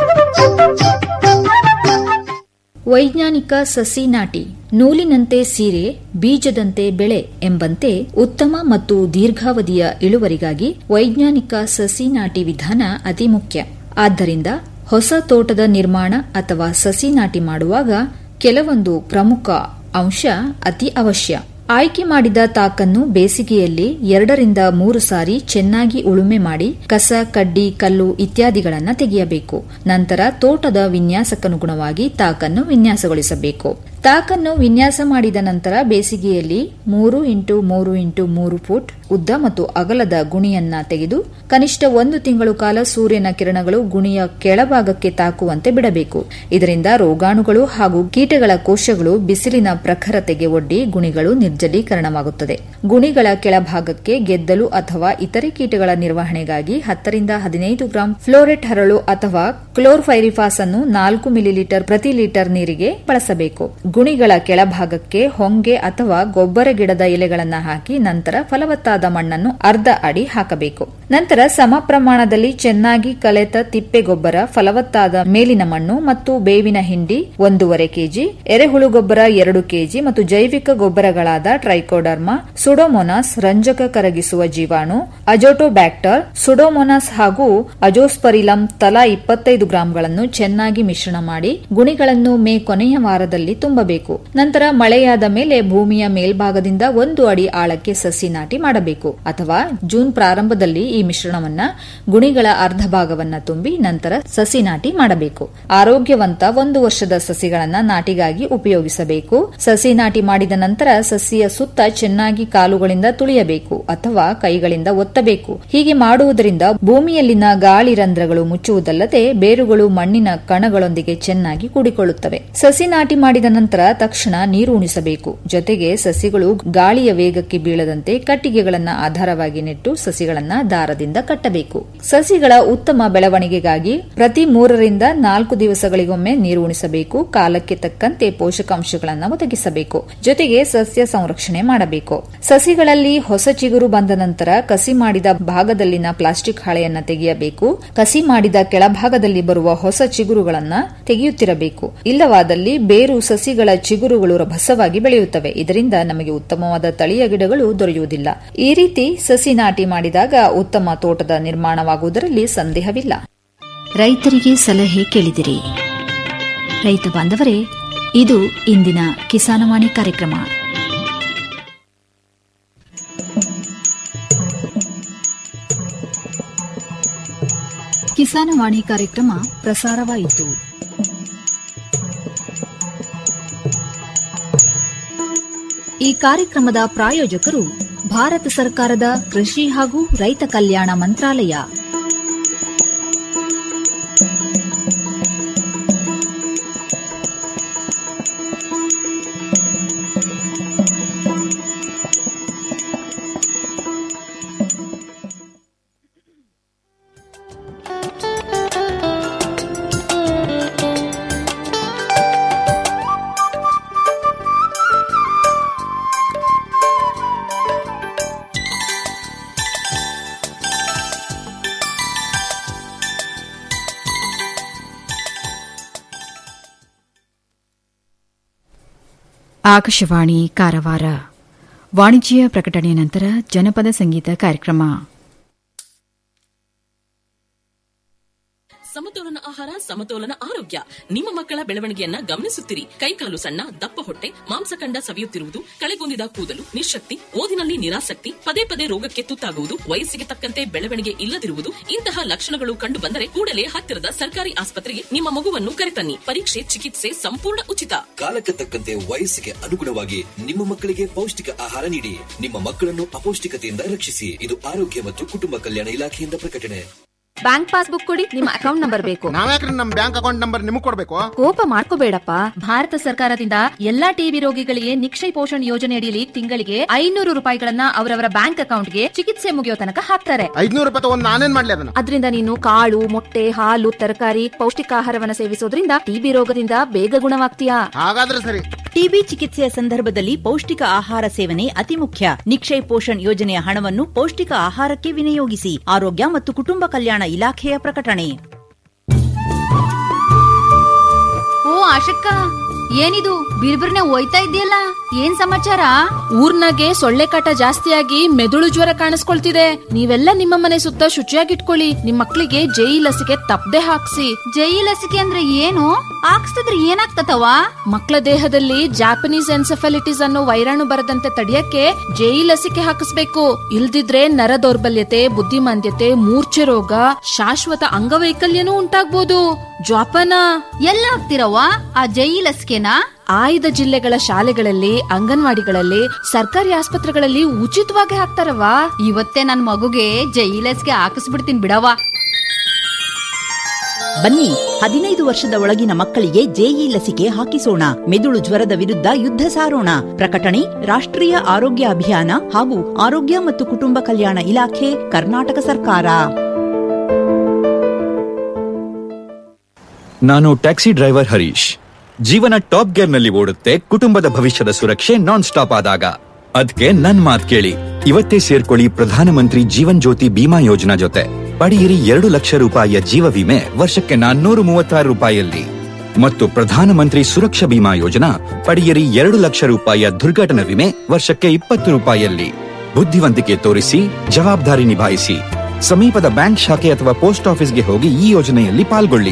ವೈಜ್ಞಾನಿಕ ಸಸಿ ನಾಟಿ ನೂಲಿನಂತೆ ಸೀರೆ ಬೀಜದಂತೆ ಬೆಳೆ ಎಂಬಂತೆ ಉತ್ತಮ ಮತ್ತು ದೀರ್ಘಾವಧಿಯ ಇಳುವರಿಗಾಗಿ ವೈಜ್ಞಾನಿಕ ಸಸಿ ನಾಟಿ ವಿಧಾನ ಅತಿ ಮುಖ್ಯ ಆದ್ದರಿಂದ ಹೊಸ ತೋಟದ ನಿರ್ಮಾಣ ಅಥವಾ ಸಸಿ ನಾಟಿ ಮಾಡುವಾಗ ಕೆಲವೊಂದು ಪ್ರಮುಖ ಅಂಶ ಅತಿ ಅವಶ್ಯ ಆಯ್ಕೆ ಮಾಡಿದ ತಾಕನ್ನು ಬೇಸಿಗೆಯಲ್ಲಿ ಎರಡರಿಂದ ಮೂರು ಸಾರಿ ಚೆನ್ನಾಗಿ ಉಳುಮೆ ಮಾಡಿ ಕಸ ಕಡ್ಡಿ ಕಲ್ಲು ಇತ್ಯಾದಿಗಳನ್ನು ತೆಗೆಯಬೇಕು ನಂತರ ತೋಟದ ವಿನ್ಯಾಸಕ್ಕನುಗುಣವಾಗಿ ತಾಕನ್ನು ವಿನ್ಯಾಸಗೊಳಿಸಬೇಕು ತಾಕನ್ನು ವಿನ್ಯಾಸ ಮಾಡಿದ ನಂತರ ಬೇಸಿಗೆಯಲ್ಲಿ ಮೂರು ಇಂಟು ಮೂರು ಇಂಟು ಮೂರು ಫುಟ್ ಉದ್ದ ಮತ್ತು ಅಗಲದ ಗುಣಿಯನ್ನ ತೆಗೆದು ಕನಿಷ್ಠ ಒಂದು ತಿಂಗಳು ಕಾಲ ಸೂರ್ಯನ ಕಿರಣಗಳು ಗುಣಿಯ ಕೆಳಭಾಗಕ್ಕೆ ತಾಕುವಂತೆ ಬಿಡಬೇಕು ಇದರಿಂದ ರೋಗಾಣುಗಳು ಹಾಗೂ ಕೀಟಗಳ ಕೋಶಗಳು ಬಿಸಿಲಿನ ಪ್ರಖರತೆಗೆ ಒಡ್ಡಿ ಗುಣಿಗಳು ನಿರ್ಜಲೀಕರಣವಾಗುತ್ತದೆ ಗುಣಿಗಳ ಕೆಳಭಾಗಕ್ಕೆ ಗೆದ್ದಲು ಅಥವಾ ಇತರೆ ಕೀಟಗಳ ನಿರ್ವಹಣೆಗಾಗಿ ಹತ್ತರಿಂದ ಹದಿನೈದು ಗ್ರಾಂ ಫ್ಲೋರೆಟ್ ಹರಳು ಅಥವಾ ಕ್ಲೋರ್ಫೈರಿಫಾಸ್ ಅನ್ನು ನಾಲ್ಕು ಮಿಲಿಲೀಟರ್ ಪ್ರತಿ ಲೀಟರ್ ನೀರಿಗೆ ಬಳಸಬೇಕು ಗುಣಿಗಳ ಕೆಳಭಾಗಕ್ಕೆ ಹೊಂಗೆ ಅಥವಾ ಗೊಬ್ಬರ ಗಿಡದ ಎಲೆಗಳನ್ನು ಹಾಕಿ ನಂತರ ಫಲವತ್ತಾದ ಮಣ್ಣನ್ನು ಅರ್ಧ ಅಡಿ ಹಾಕಬೇಕು ನಂತರ ಸಮ ಪ್ರಮಾಣದಲ್ಲಿ ಚೆನ್ನಾಗಿ ಕಲೆತ ತಿಪ್ಪೆ ಗೊಬ್ಬರ ಫಲವತ್ತಾದ ಮೇಲಿನ ಮಣ್ಣು ಮತ್ತು ಬೇವಿನ ಹಿಂಡಿ ಒಂದೂವರೆ ಕೆಜಿ ಎರೆಹುಳು ಗೊಬ್ಬರ ಎರಡು ಕೆಜಿ ಮತ್ತು ಜೈವಿಕ ಗೊಬ್ಬರಗಳಾದ ಟ್ರೈಕೋಡರ್ಮಾ ಸುಡೋಮೊನಾಸ್ ರಂಜಕ ಕರಗಿಸುವ ಜೀವಾಣು ಅಜೋಟೋಬ್ಯಾಕ್ಟರ್ ಸುಡೋಮೊನಾಸ್ ಹಾಗೂ ಅಜೋಸ್ಪರಿಲಂ ತಲಾ ಇಪ್ಪತ್ತೈದು ಗ್ರಾಂಗಳನ್ನು ಚೆನ್ನಾಗಿ ಮಿಶ್ರಣ ಮಾಡಿ ಗುಣಿಗಳನ್ನು ಮೇ ಕೊನೆಯ ವಾರದಲ್ಲಿ ತುಂಬಬೇಕು ನಂತರ ಮಳೆಯಾದ ಮೇಲೆ ಭೂಮಿಯ ಮೇಲ್ಭಾಗದಿಂದ ಒಂದು ಅಡಿ ಆಳಕ್ಕೆ ಸಸಿ ನಾಟಿ ಮಾಡಬೇಕು ಅಥವಾ ಜೂನ್ ಪ್ರಾರಂಭದಲ್ಲಿ ಈ ಮಿಶ್ರಣವನ್ನ ಗುಣಿಗಳ ಅರ್ಧ ಭಾಗವನ್ನ ತುಂಬಿ ನಂತರ ಸಸಿ ನಾಟಿ ಮಾಡಬೇಕು ಆರೋಗ್ಯವಂತ ಒಂದು ವರ್ಷದ ಸಸಿಗಳನ್ನ ನಾಟಿಗಾಗಿ ಉಪಯೋಗಿಸಬೇಕು ಸಸಿ ನಾಟಿ ಮಾಡಿದ ನಂತರ ಸಸಿಯ ಸುತ್ತ ಚೆನ್ನಾಗಿ ಕಾಲುಗಳಿಂದ ತುಳಿಯಬೇಕು ಅಥವಾ ಕೈಗಳಿಂದ ಒತ್ತಬೇಕು ಹೀಗೆ ಮಾಡುವುದರಿಂದ ಭೂಮಿಯಲ್ಲಿನ ಗಾಳಿ ರಂಧ್ರಗಳು ಮುಚ್ಚುವುದಲ್ಲದೆ ಬೇರುಗಳು ಮಣ್ಣಿನ ಕಣಗಳೊಂದಿಗೆ ಚೆನ್ನಾಗಿ ಕೂಡಿಕೊಳ್ಳುತ್ತವೆ ಸಸಿ ನಾಟಿ ಮಾಡಿದ ನಂತರ ತಕ್ಷಣ ನೀರು ಉಣಿಸಬೇಕು ಜೊತೆಗೆ ಸಸಿಗಳು ಗಾಳಿಯ ವೇಗಕ್ಕೆ ಬೀಳದಂತೆ ಕಟ್ಟಿಗೆಗಳನ್ನ ಆಧಾರವಾಗಿ ನೆಟ್ಟು ಸಸಿಗಳನ್ನ ದಾರದಿಂದ ಕಟ್ಟಬೇಕು ಸಸಿಗಳ ಉತ್ತಮ ಬೆಳವಣಿಗೆಗಾಗಿ ಪ್ರತಿ ಮೂರರಿಂದ ನಾಲ್ಕು ದಿವಸಗಳಿಗೊಮ್ಮೆ ನೀರು ಉಣಿಸಬೇಕು ಕಾಲಕ್ಕೆ ತಕ್ಕಂತೆ ಪೋಷಕಾಂಶಗಳನ್ನು ಒದಗಿಸಬೇಕು ಜೊತೆಗೆ ಸಸ್ಯ ಸಂರಕ್ಷಣೆ ಮಾಡಬೇಕು ಸಸಿಗಳಲ್ಲಿ ಹೊಸ ಚಿಗುರು ಬಂದ ನಂತರ ಕಸಿ ಮಾಡಿದ ಭಾಗದಲ್ಲಿನ ಪ್ಲಾಸ್ಟಿಕ್ ಹಾಳೆಯನ್ನ ತೆಗೆಯಬೇಕು ಕಸಿ ಮಾಡಿದ ಕೆಳಭಾಗದಲ್ಲಿ ಬರುವ ಹೊಸ ಚಿಗುರುಗಳನ್ನ ತೆಗೆಯುತ್ತಿರಬೇಕು ಇಲ್ಲವಾದಲ್ಲಿ ಬೇರು ಸಸಿಗಳ ಚಿಗುರುಗಳು ರಭಸವಾಗಿ ಬೆಳೆಯುತ್ತವೆ ಇದರಿಂದ ನಮಗೆ ಉತ್ತಮವಾದ ತಳಿಯ ಗಿಡಗಳು ದೊರೆಯುವುದಿಲ್ಲ ಈ ರೀತಿ ಸಸಿ ನಾಟಿ ಮಾಡಿದಾಗ ಉತ್ತಮ ತೋಟದ ನಿರ್ಮಾಣವಾಗುವುದರಲ್ಲಿ ಸಂದೇಹವಿಲ್ಲ ರೈತರಿಗೆ ಸಲಹೆ ಕೇಳಿದಿರಿ ರೈತ ಬಾಂಧವರೇ ಇದು ಇಂದಿನ ಕಿಸಾನವಾಣಿ ಕಾರ್ಯಕ್ರಮ ಕಿಸಾನವಾಣಿ ಕಾರ್ಯಕ್ರಮ ಪ್ರಸಾರವಾಯಿತು ಈ ಕಾರ್ಯಕ್ರಮದ ಪ್ರಾಯೋಜಕರು ಭಾರತ ಸರ್ಕಾರದ ಕೃಷಿ ಹಾಗೂ ರೈತ ಕಲ್ಯಾಣ ಮಂತ್ರಾಲಯ ಆಕಾಶವಾಣಿ ಕಾರವಾರ ವಾಣಿಜ್ಯ ಪ್ರಕಟಣೆಯ ನಂತರ ಜನಪದ ಸಂಗೀತ ಕಾರ್ಯಕ್ರಮ ಸಮತೋಲನ ಆಹಾರ ಸಮತೋಲನ ಆರೋಗ್ಯ ನಿಮ್ಮ ಮಕ್ಕಳ ಬೆಳವಣಿಗೆಯನ್ನ ಗಮನಿಸುತ್ತಿರಿ ಕೈಕಾಲು ಸಣ್ಣ ದಪ್ಪ ಹೊಟ್ಟೆ ಮಾಂಸಖಂಡ ಸವಿಯುತ್ತಿರುವುದು ಕಳೆಗೊಂದಿದ ಕೂದಲು ನಿಶಕ್ತಿ ಓದಿನಲ್ಲಿ ನಿರಾಸಕ್ತಿ ಪದೇ ಪದೇ ರೋಗಕ್ಕೆ ತುತ್ತಾಗುವುದು ವಯಸ್ಸಿಗೆ ತಕ್ಕಂತೆ ಬೆಳವಣಿಗೆ ಇಲ್ಲದಿರುವುದು ಇಂತಹ ಲಕ್ಷಣಗಳು ಕಂಡು ಬಂದರೆ ಕೂಡಲೇ ಹತ್ತಿರದ ಸರ್ಕಾರಿ ಆಸ್ಪತ್ರೆಗೆ ನಿಮ್ಮ ಮಗುವನ್ನು ಕರೆತನ್ನಿ ಪರೀಕ್ಷೆ ಚಿಕಿತ್ಸೆ ಸಂಪೂರ್ಣ ಉಚಿತ ಕಾಲಕ್ಕೆ ತಕ್ಕಂತೆ ವಯಸ್ಸಿಗೆ ಅನುಗುಣವಾಗಿ ನಿಮ್ಮ ಮಕ್ಕಳಿಗೆ ಪೌಷ್ಟಿಕ ಆಹಾರ ನೀಡಿ ನಿಮ್ಮ ಮಕ್ಕಳನ್ನು ಅಪೌಷ್ಟಿಕತೆಯಿಂದ ರಕ್ಷಿಸಿ ಇದು ಆರೋಗ್ಯ ಮತ್ತು ಕುಟುಂಬ ಕಲ್ಯಾಣ ಇಲಾಖೆಯಿಂದ ಪ್ರಕಟಣೆ ಬ್ಯಾಂಕ್ ಪಾಸ್ಬುಕ್ ಕೊಡಿ ನಿಮ್ಮ ಅಕೌಂಟ್ ನಂಬರ್ ಬೇಕು ನಾವ್ಯಾಕ್ರಿ ನಮ್ ಬ್ಯಾಂಕ್ ಅಕೌಂಟ್ ನಂಬರ್ ನಿಮಗ್ ಕೊಡ್ಬೇಕು ಕೋಪ ಮಾಡ್ಕೋಬೇಡಪ್ಪ ಭಾರತ ಸರ್ಕಾರದಿಂದ ಎಲ್ಲಾ ಟಿಬಿ ರೋಗಿಗಳಿಗೆ ನಿಕ್ಷಯ ಪೋಷಣ್ ಯೋಜನೆ ಅಡಿಯಲ್ಲಿ ತಿಂಗಳಿಗೆ ಐನೂರು ರೂಪಾಯಿಗಳನ್ನ ಅವರವರ ಬ್ಯಾಂಕ್ ಅಕೌಂಟ್ಗೆ ಚಿಕಿತ್ಸೆ ಮುಗಿಯೋ ತನಕ ಹಾಕ್ತಾರೆ ಐದ್ನೂರು ರೂಪಾಯಿ ತಗೊಂಡ್ ನಾನೇನ್ ಮಾಡ್ಲಿ ಅದನ್ನ ಅದರಿಂದ ನೀನು ಕಾಳು ಮೊಟ್ಟೆ ಹಾಲು ತರಕಾರಿ ಪೌಷ್ಟಿಕಾಹಾರವನ್ನ ಸೇವಿಸೋದ್ರಿಂದ ಟಿಬಿ ರೋಗದಿಂದ ಬೇಗ ಗುಣವಾಗ್ತೀಯಾ ಹಾಗಾದ್ರೆ ಸರಿ ಟಿಬಿ ಚಿಕಿತ್ಸೆಯ ಸಂದರ್ಭದಲ್ಲಿ ಪೌಷ್ಟಿಕ ಆಹಾರ ಸೇವನೆ ಅತಿ ಮುಖ್ಯ ನಿಕ್ಷಯ್ ಪೋಷಣ್ ಯೋಜನೆಯ ಹಣವನ್ನು ಪೌಷ್ಟಿಕ ಆಹಾರಕ್ಕೆ ವಿನಿಯೋಗಿಸಿ ಆರೋಗ್ಯ ಮತ್ತು ಕುಟುಂಬ ಕಲ್ಯಾಣ ಇಲಾಖೆಯ ಪ್ರಕಟಣೆ ಓ ಆಶಕ್ಕ ಏನಿದು ಬಿರ್ಬಿರ್ನೆ ಒಯ್ತಾ ಇದೆಯಲ್ಲ ಏನ್ ಸಮಾಚಾರ ಊರ್ನಾಗೆ ಸೊಳ್ಳೆ ಕಾಟ ಜಾಸ್ತಿಯಾಗಿ ಮೆದುಳು ಜ್ವರ ಕಾಣಿಸ್ಕೊಳ್ತಿದೆ ನೀವೆಲ್ಲ ನಿಮ್ಮ ಮನೆ ಸುತ್ತ ಶುಚಿಯಾಗಿಟ್ಕೊಳ್ಳಿ ನಿಮ್ ಮಕ್ಳಿಗೆ ಜೈ ಲಸಿಕೆ ತಪ್ಪದೆ ಹಾಕ್ಸಿ ಜೈ ಲಸಿಕೆ ಅಂದ್ರೆ ಏನು ಹಾಕ್ಸ್ತಿದ್ರೆ ಏನಾಗ್ತತವ ಮಕ್ಕಳ ದೇಹದಲ್ಲಿ ಜಾಪನೀಸ್ ಎನ್ಸೆಫಲಿಟಿಸ್ ಅನ್ನೋ ವೈರಾಣು ಬರದಂತೆ ತಡೆಯಕ್ಕೆ ಜೈ ಲಸಿಕೆ ಹಾಕಿಸ್ಬೇಕು ಇಲ್ದಿದ್ರೆ ನರ ದೌರ್ಬಲ್ಯತೆ ಬುದ್ಧಿಮಾಂದ್ಯತೆ ಮೂರ್ಛೆ ರೋಗ ಶಾಶ್ವತ ಅಂಗವೈಕಲ್ಯನೂ ಉಂಟಾಗ್ಬೋದು ಜ್ವಾಪನ ಎಲ್ಲ ಹಾಕ್ತಿರವ್ವ ಆ ಜೈ ಲಸಿಕೆನಾ ಆಯ್ದ ಜಿಲ್ಲೆಗಳ ಶಾಲೆಗಳಲ್ಲಿ ಅಂಗನವಾಡಿಗಳಲ್ಲಿ ಸರ್ಕಾರಿ ಆಸ್ಪತ್ರೆಗಳಲ್ಲಿ ಉಚಿತವಾಗಿ ಹಾಕ್ತಾರವ್ವ ಇವತ್ತೇ ನನ್ ಮಗುಗೆ ಜೈ ಲಸಿಕೆ ಹಾಕಿಸ್ಬಿಡ್ತೀನಿ ಬಿಡವ್ವ ಬನ್ನಿ ಹದಿನೈದು ವರ್ಷದ ಒಳಗಿನ ಮಕ್ಕಳಿಗೆ ಜೆಇ ಲಸಿಕೆ ಹಾಕಿಸೋಣ ಮೆದುಳು ಜ್ವರದ ವಿರುದ್ಧ ಯುದ್ಧ ಸಾರೋಣ ಪ್ರಕಟಣೆ ರಾಷ್ಟ್ರೀಯ ಆರೋಗ್ಯ ಅಭಿಯಾನ ಹಾಗೂ ಆರೋಗ್ಯ ಮತ್ತು ಕುಟುಂಬ ಕಲ್ಯಾಣ ಇಲಾಖೆ ಕರ್ನಾಟಕ ಸರ್ಕಾರ ನಾನು ಟ್ಯಾಕ್ಸಿ ಡ್ರೈವರ್ ಹರೀಶ್ ಜೀವನ ಟಾಪ್ ಗೇರ್ ನಲ್ಲಿ ಓಡುತ್ತೆ ಕುಟುಂಬದ ಭವಿಷ್ಯದ ಸುರಕ್ಷೆ ನಾನ್ ಸ್ಟಾಪ್ ಆದಾಗ ಅದ್ಕೆ ನನ್ ಮಾತ್ ಕೇಳಿ ಇವತ್ತೇ ಸೇರ್ಕೊಳ್ಳಿ ಪ್ರಧಾನಮಂತ್ರಿ ಜೀವನ್ ಜ್ಯೋತಿ ಬಿಮಾ ಯೋಜನಾ ಜೊತೆ ಪಡೆಯಿರಿ ಎರಡು ಲಕ್ಷ ರೂಪಾಯಿಯ ಜೀವ ವಿಮೆ ವರ್ಷಕ್ಕೆ ನಾನ್ನೂರು ಮೂವತ್ತಾರು ರೂಪಾಯಿಯಲ್ಲಿ ಮತ್ತು ಪ್ರಧಾನಮಂತ್ರಿ ಸುರಕ್ಷಾ ಬಿಮಾ ಯೋಜನಾ ಪಡೆಯಿರಿ ಎರಡು ಲಕ್ಷ ರೂಪಾಯಿಯ ದುರ್ಘಟನಾ ವಿಮೆ ವರ್ಷಕ್ಕೆ ಇಪ್ಪತ್ತು ರೂಪಾಯಿಯಲ್ಲಿ ಬುದ್ಧಿವಂತಿಕೆ ತೋರಿಸಿ ಜವಾಬ್ದಾರಿ ನಿಭಾಯಿಸಿ ಸಮೀಪದ ಬ್ಯಾಂಕ್ ಶಾಖೆ ಅಥವಾ ಪೋಸ್ಟ್ ಆಫೀಸ್ಗೆ ಹೋಗಿ ಈ ಯೋಜನೆಯಲ್ಲಿ ಪಾಲ್ಗೊಳ್ಳಿ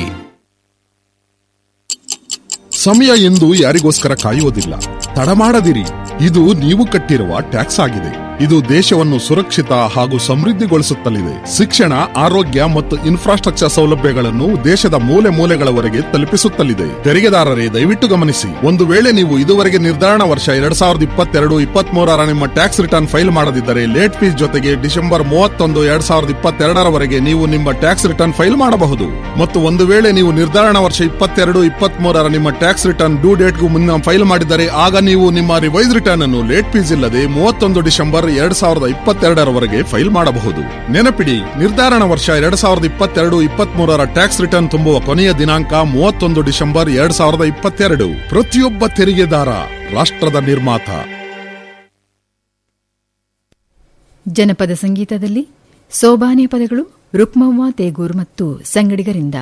ಸಮಯ ಎಂದು ಯಾರಿಗೋಸ್ಕರ ಕಾಯುವುದಿಲ್ಲ ತಡ ಮಾಡದಿರಿ ಇದು ನೀವು ಕಟ್ಟಿರುವ ಟ್ಯಾಕ್ಸ್ ಆಗಿದೆ ಇದು ದೇಶವನ್ನು ಸುರಕ್ಷಿತ ಹಾಗೂ ಸಮೃದ್ಧಿಗೊಳಿಸುತ್ತಲಿದೆ ಶಿಕ್ಷಣ ಆರೋಗ್ಯ ಮತ್ತು ಇನ್ಫ್ರಾಸ್ಟ್ರಕ್ಚರ್ ಸೌಲಭ್ಯಗಳನ್ನು ದೇಶದ ಮೂಲೆ ಮೂಲೆಗಳವರೆಗೆ ತಲುಪಿಸುತ್ತಲಿದೆ ತೆರಿಗೆದಾರರೇ ದಯವಿಟ್ಟು ಗಮನಿಸಿ ಒಂದು ವೇಳೆ ನೀವು ಇದುವರೆಗೆ ನಿರ್ಧಾರಣ ವರ್ಷ ಎರಡ್ ಸಾವಿರದ ಇಪ್ಪತ್ತೆರಡು ಇಪ್ಪತ್ತ್ ಮೂರರ ನಿಮ್ಮ ಟ್ಯಾಕ್ಸ್ ರಿಟರ್ನ್ ಫೈಲ್ ಮಾಡದಿದ್ದರೆ ಲೇಟ್ ಫೀಸ್ ಜೊತೆಗೆ ಡಿಸೆಂಬರ್ ಮೂವತ್ತೊಂದು ಎರಡ್ ಸಾವಿರದ ಇಪ್ಪತ್ತೆರಡರವರೆಗೆ ನೀವು ನಿಮ್ಮ ಟ್ಯಾಕ್ಸ್ ರಿಟರ್ನ್ ಫೈಲ್ ಮಾಡಬಹುದು ಮತ್ತು ಒಂದು ವೇಳೆ ನೀವು ನಿರ್ಧಾರಣ ವರ್ಷ ಇಪ್ಪತ್ತೆರಡು ಇಪ್ಪತ್ತ್ ಮೂರರ ನಿಮ್ಮ ಟ್ಯಾಕ್ಸ್ ರಿಟರ್ನ್ ಡ್ಯೂ ಡೇಟ್ಗೂ ಮುನ್ನ ಫೈಲ್ ಮಾಡಿದರೆ ಆಗ ನೀವು ನಿಮ್ಮ ರಿವೈಸ್ ರಿಟರ್ನ್ ಅನ್ನು ಲೇಟ್ ಫೀಸ್ ಇಲ್ಲದೆ ಮೂವತ್ತೊಂದು ಡಿಸೆಂಬರ್ ಎರಡ್ ಸಾವಿರದ ಇಪ್ಪತ್ತೆರಡರವರೆಗೆ ಫೈಲ್ ಮಾಡಬಹುದು ನೆನಪಿಡಿ ನಿರ್ಧಾರಣ ವರ್ಷ ಎರಡ್ ಸಾವಿರದ ಇಪ್ಪತ್ತೆರಡು ಇಪ್ಪತ್ತ್ ಮೂರರ ಟ್ಯಾಕ್ಸ್ ರಿಟರ್ನ್ ತುಂಬುವ ಕೊನೆಯ ದಿನಾಂಕ ಮೂವತ್ತೊಂದು ಡಿಸೆಂಬರ್ ಎರಡ್ ಸಾವಿರದ ಇಪ್ಪತ್ತೆರಡು ಪ್ರತಿಯೊಬ್ಬ ತೆರಿಗೆದಾರ ರಾಷ್ಟ್ರದ ನಿರ್ಮಾತ ಜನಪದ ಸಂಗೀತದಲ್ಲಿ ಸೋಬಾನೆ ಪದಗಳು ರುಕ್ಮವ್ವ ತೇಗೂರ್ ಮತ್ತು ಸಂಗಡಿಗರಿಂದ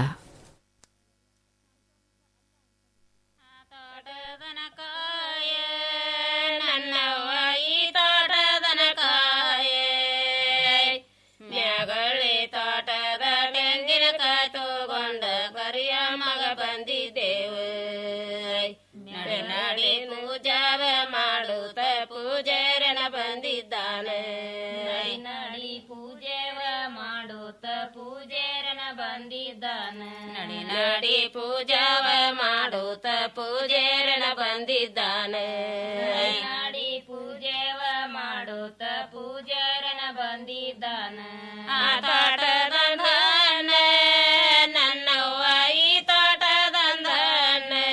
ಮ್ಯಾಗಳಿ ತೋಟದ ತೆಂಗಿನಕಾಯಿ ತಗೊಂಡ ಕರಿಯ ಮಗ ಬಂದಿದ್ದೇವು ನಡೆ ನಡಿ ಪೂಜಾವ ಮಾಡುತ್ತ ಪೂಜಾರನ ಬಂದಿದ್ದಾನೆ ನಡಿ ಪೂಜೆವ ಮಾಡುತ್ತ ಪೂಜಾರನ ಬಂದಿದ್ದಾನೆ ನಡಿ ನಡಿ ಪೂಜಾವ ಮಾಡುತ್ತ ಪೂಜಾರನ ಬಂದಿದ್ದಾನೆ ನಡಿ ಪೂಜೆವ ಮಾಡುತ್ತ ಪೂಜಾರನ ಬಂದಿದ್ದಾನ ಆ ತೋಟದಂದನೆ ನನ್ನವ್ವ ಈ ತೋಟದಂದನೆ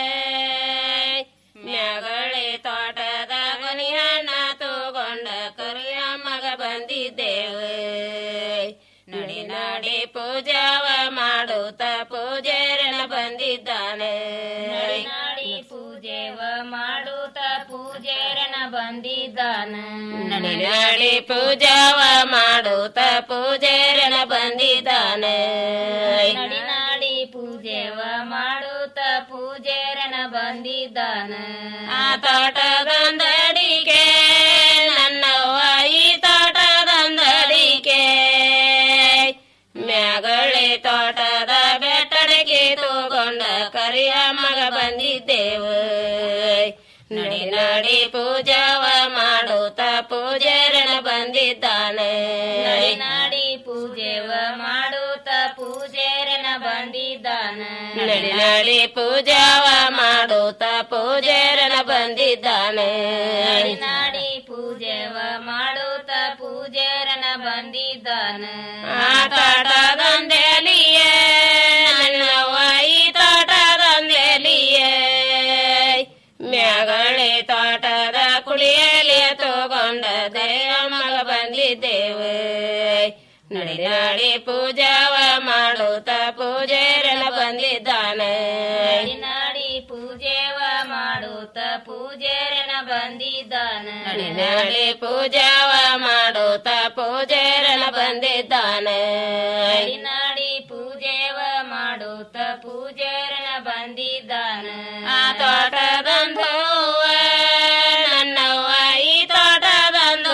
ಮ್ಯಾಗಳಿ ತೋಟದ ಕೊನಿ ಹಣ್ಣ ತಗೊಂಡ ಕರಿಯ ಮಗ ಬಂದಿದ್ದೇವೆ ನಡಿ ನಡಿ ಪೂಜಾವ ಮಾಡುತ್ತ ಪೂಜಾರನ ಬಂದಿದ್ದಾನೆ ನಡಿ ನಡಿ ಪೂಜೆವ ಮಾಡುತ್ತ ಪೂಜಾರನ ಬಂದಿದ್ದಾನ ನಡಿ ನಡಿ ಪೂಜಾವ ಮಾಡುತ್ತ ಪೂಜಾರನ ಬಂದಿದ್ದಾನೆ ನಡಿ ನಡಿ ಪೂಜೆವ ಮಾಡುತ್ತ ಪೂಜಾರನ ಬಂದಿದ್ದಾನ ಆ ತೋಟದೊಂದಡಿಕೆ ನನ್ನವ್ವ ಈ ತೋಟದೊಂದಡಿಕೆ ಮ್ಯಾಗಳಿ ತೋಟದ ಬೆಟ್ಟ ನಡಿ ನಡಿ ಪೂಜಾವ ಮಾಡುತ್ತ ಪೂಜಾರನ ಬಂದಿದ್ದಾನೆ ನಡಿ ನಡಿ ಪೂಜೆವ ಮಾಡುತ್ತ ಪೂಜಾರನ ಬಂದಿದ್ದಾನೆ ನಡಿ ನಡಿ ಪೂಜಾವ ಮಾಡುತ್ತ ಪೂಜಾರನ ಬಂದಿದ್ದಾನೆ ನಡಿ ನಡಿ ಪೂಜೆವ ಮಾಡುತ್ತ ಪೂಜಾರನ ಬಂದಿದ್ದಾನೆ ಆ ತೋಟದೊಂದೆಲಿಯೇ ನನ್ನವ್ವ ಈ ತೋಟದೊಂದೆಲಿಯೇ ಮ್ಯಾಗಳೆ ತೋಟದ ಕುಳಿಯಲಿ ತಗೊಂಡ ದೇವಮ್ಮಗ ಬಂದಿದ್ದೇವೆ ನಡಿ ನಡಿ ಪೂಜಾವ ಮಾಡುತ್ತ ಪೂಜಾರನ ಬಂದಿದ್ದಾನೆ ನಡಿ ನಡಿ ಪೂಜೆವ ಮಾಡುತ್ತ ಪೂಜಾರನ ಬಂದಿದ್ದಾನೆ ನಡಿ ನಡಿ ಪೂಜಾವ ಮಾಡುತ್ತ ಪೂಜಾರನ ಬಂದಿದ್ದಾನೆ ನಡಿ ನಡಿ ಪೂಜೆವ ಮಾಡುತ್ತ ಪೂಜಾರನ ಬಂದಿದ್ದಾನೆ ಆ ತೋಟದಂದು ನನ್ನವ್ವ ಈ ತೋಟದಂದು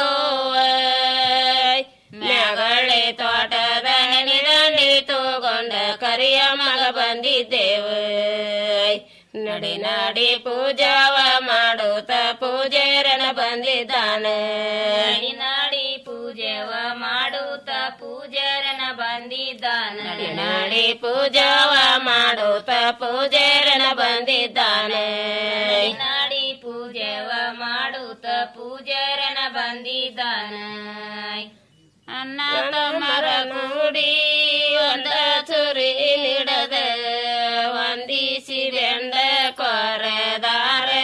ಮ್ಯಾಗಳೆ ತೋಟದ ನೆನೆದಂಡಿ ತಗೊಂಡ ಕರಿಯ ಮಗ ಬಂದಿದ್ದೇವೆ ನಡಿ ನಡಿ ಪೂಜಾವ ಮಾಡುತ್ತ ಪೂಜಾರನ ಬಂದಿದ್ದಾನೆ ನಡಿ ನಡಿ ಪೂಜಾವ ಮಾಡುತ್ತ ಪೂಜಾರನ ಬಂದಿದ್ದಾನೆ ನಡಿ ನಡಿ ಪೂಜಾವ ಮಾಡುತ್ತ ಪೂಜಾರನ ಬಂದಿದ್ದಾನೆ ನಡಿ ನಡಿ ಪೂಜಾವ ಮಾಡುತ್ತ ಪೂಜಾರನ ಬಂದಿದ್ದಾನೆ ಅನ್ನ ಮರ ಕೂಡಿ ಒಂದ ಚುರಿ ನಿಡದ ವಂದಿಸಿ ಬೆಂಡ ಕೊರೆದಾರೆ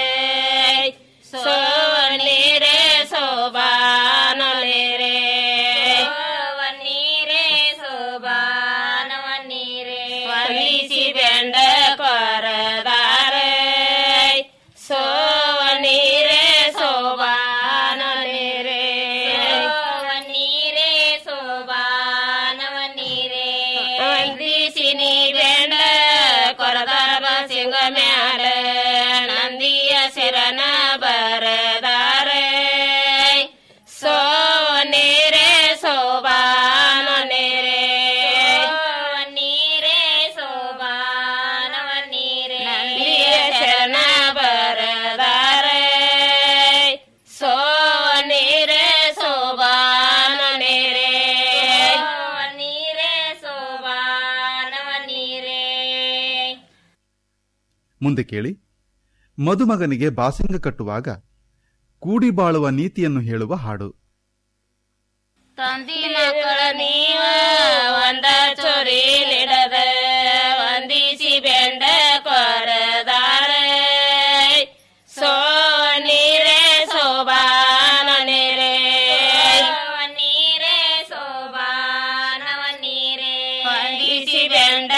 ಸೋವನೀರೆ ಸೋಬಾನಲೇರೆ ವನ್ನೀರೆ ಸೋಬಾನವನ್ನೀರೆ ವಂದಿಸಿ ಬೆಂಡ ಕೊರೆದಾರೆ ಸೋವನೀರೆ ಸೋಬಾನಲೇರೆ ವನ್ನೀರೆ ಸೋಬಾನವನ್ನೀರೆ ವಂದಿಸಿ ನೀ ಬೆಂಡ ಕೊರದಾರ ಸಿಂಗ ಮ್ಯಾಲ ನಂದಿಯ ಸಿರನ ಬರದಾರೆ ಸೋ ನೀರೆ ಸೋಬಾನ ನೀರೆ ನೀರೆ ಸೋಬಾನವ ನೀರೆ ನಂದಿಯ ಶರಣ ಬರದಾರೆ ಸೋ ನೀರೆ ಸೋಬಾನ ನೀರೆ ನೀರೆ ಸೋಬಾನವ ನೀರೆ ಮುಂದೆ ಕೇಳಿ ಮದುಮಗನಿಗೆ ಬಾಸಿಂಗ ಕಟ್ಟುವಾಗ ಕೂಡಿ ಬಾಳುವ ನೀತಿಯನ್ನು ಹೇಳುವ ಹಾಡು ತಂದಿ ಮಕ್ಕಳ ನೀವ ಒಂದ ಚೊರಿ ನಿಡದ ವಂದಿಸಿ ಬೆಂಡ ಕೊರದಾರೆ ಸೋ ನೀರೆ ಸೋಬಾನ ನೀರೆ ನೀರೆ ಸೋಬಾನವ ನೀರೆ ವಂದಿಸಿ ಬೆಂಡ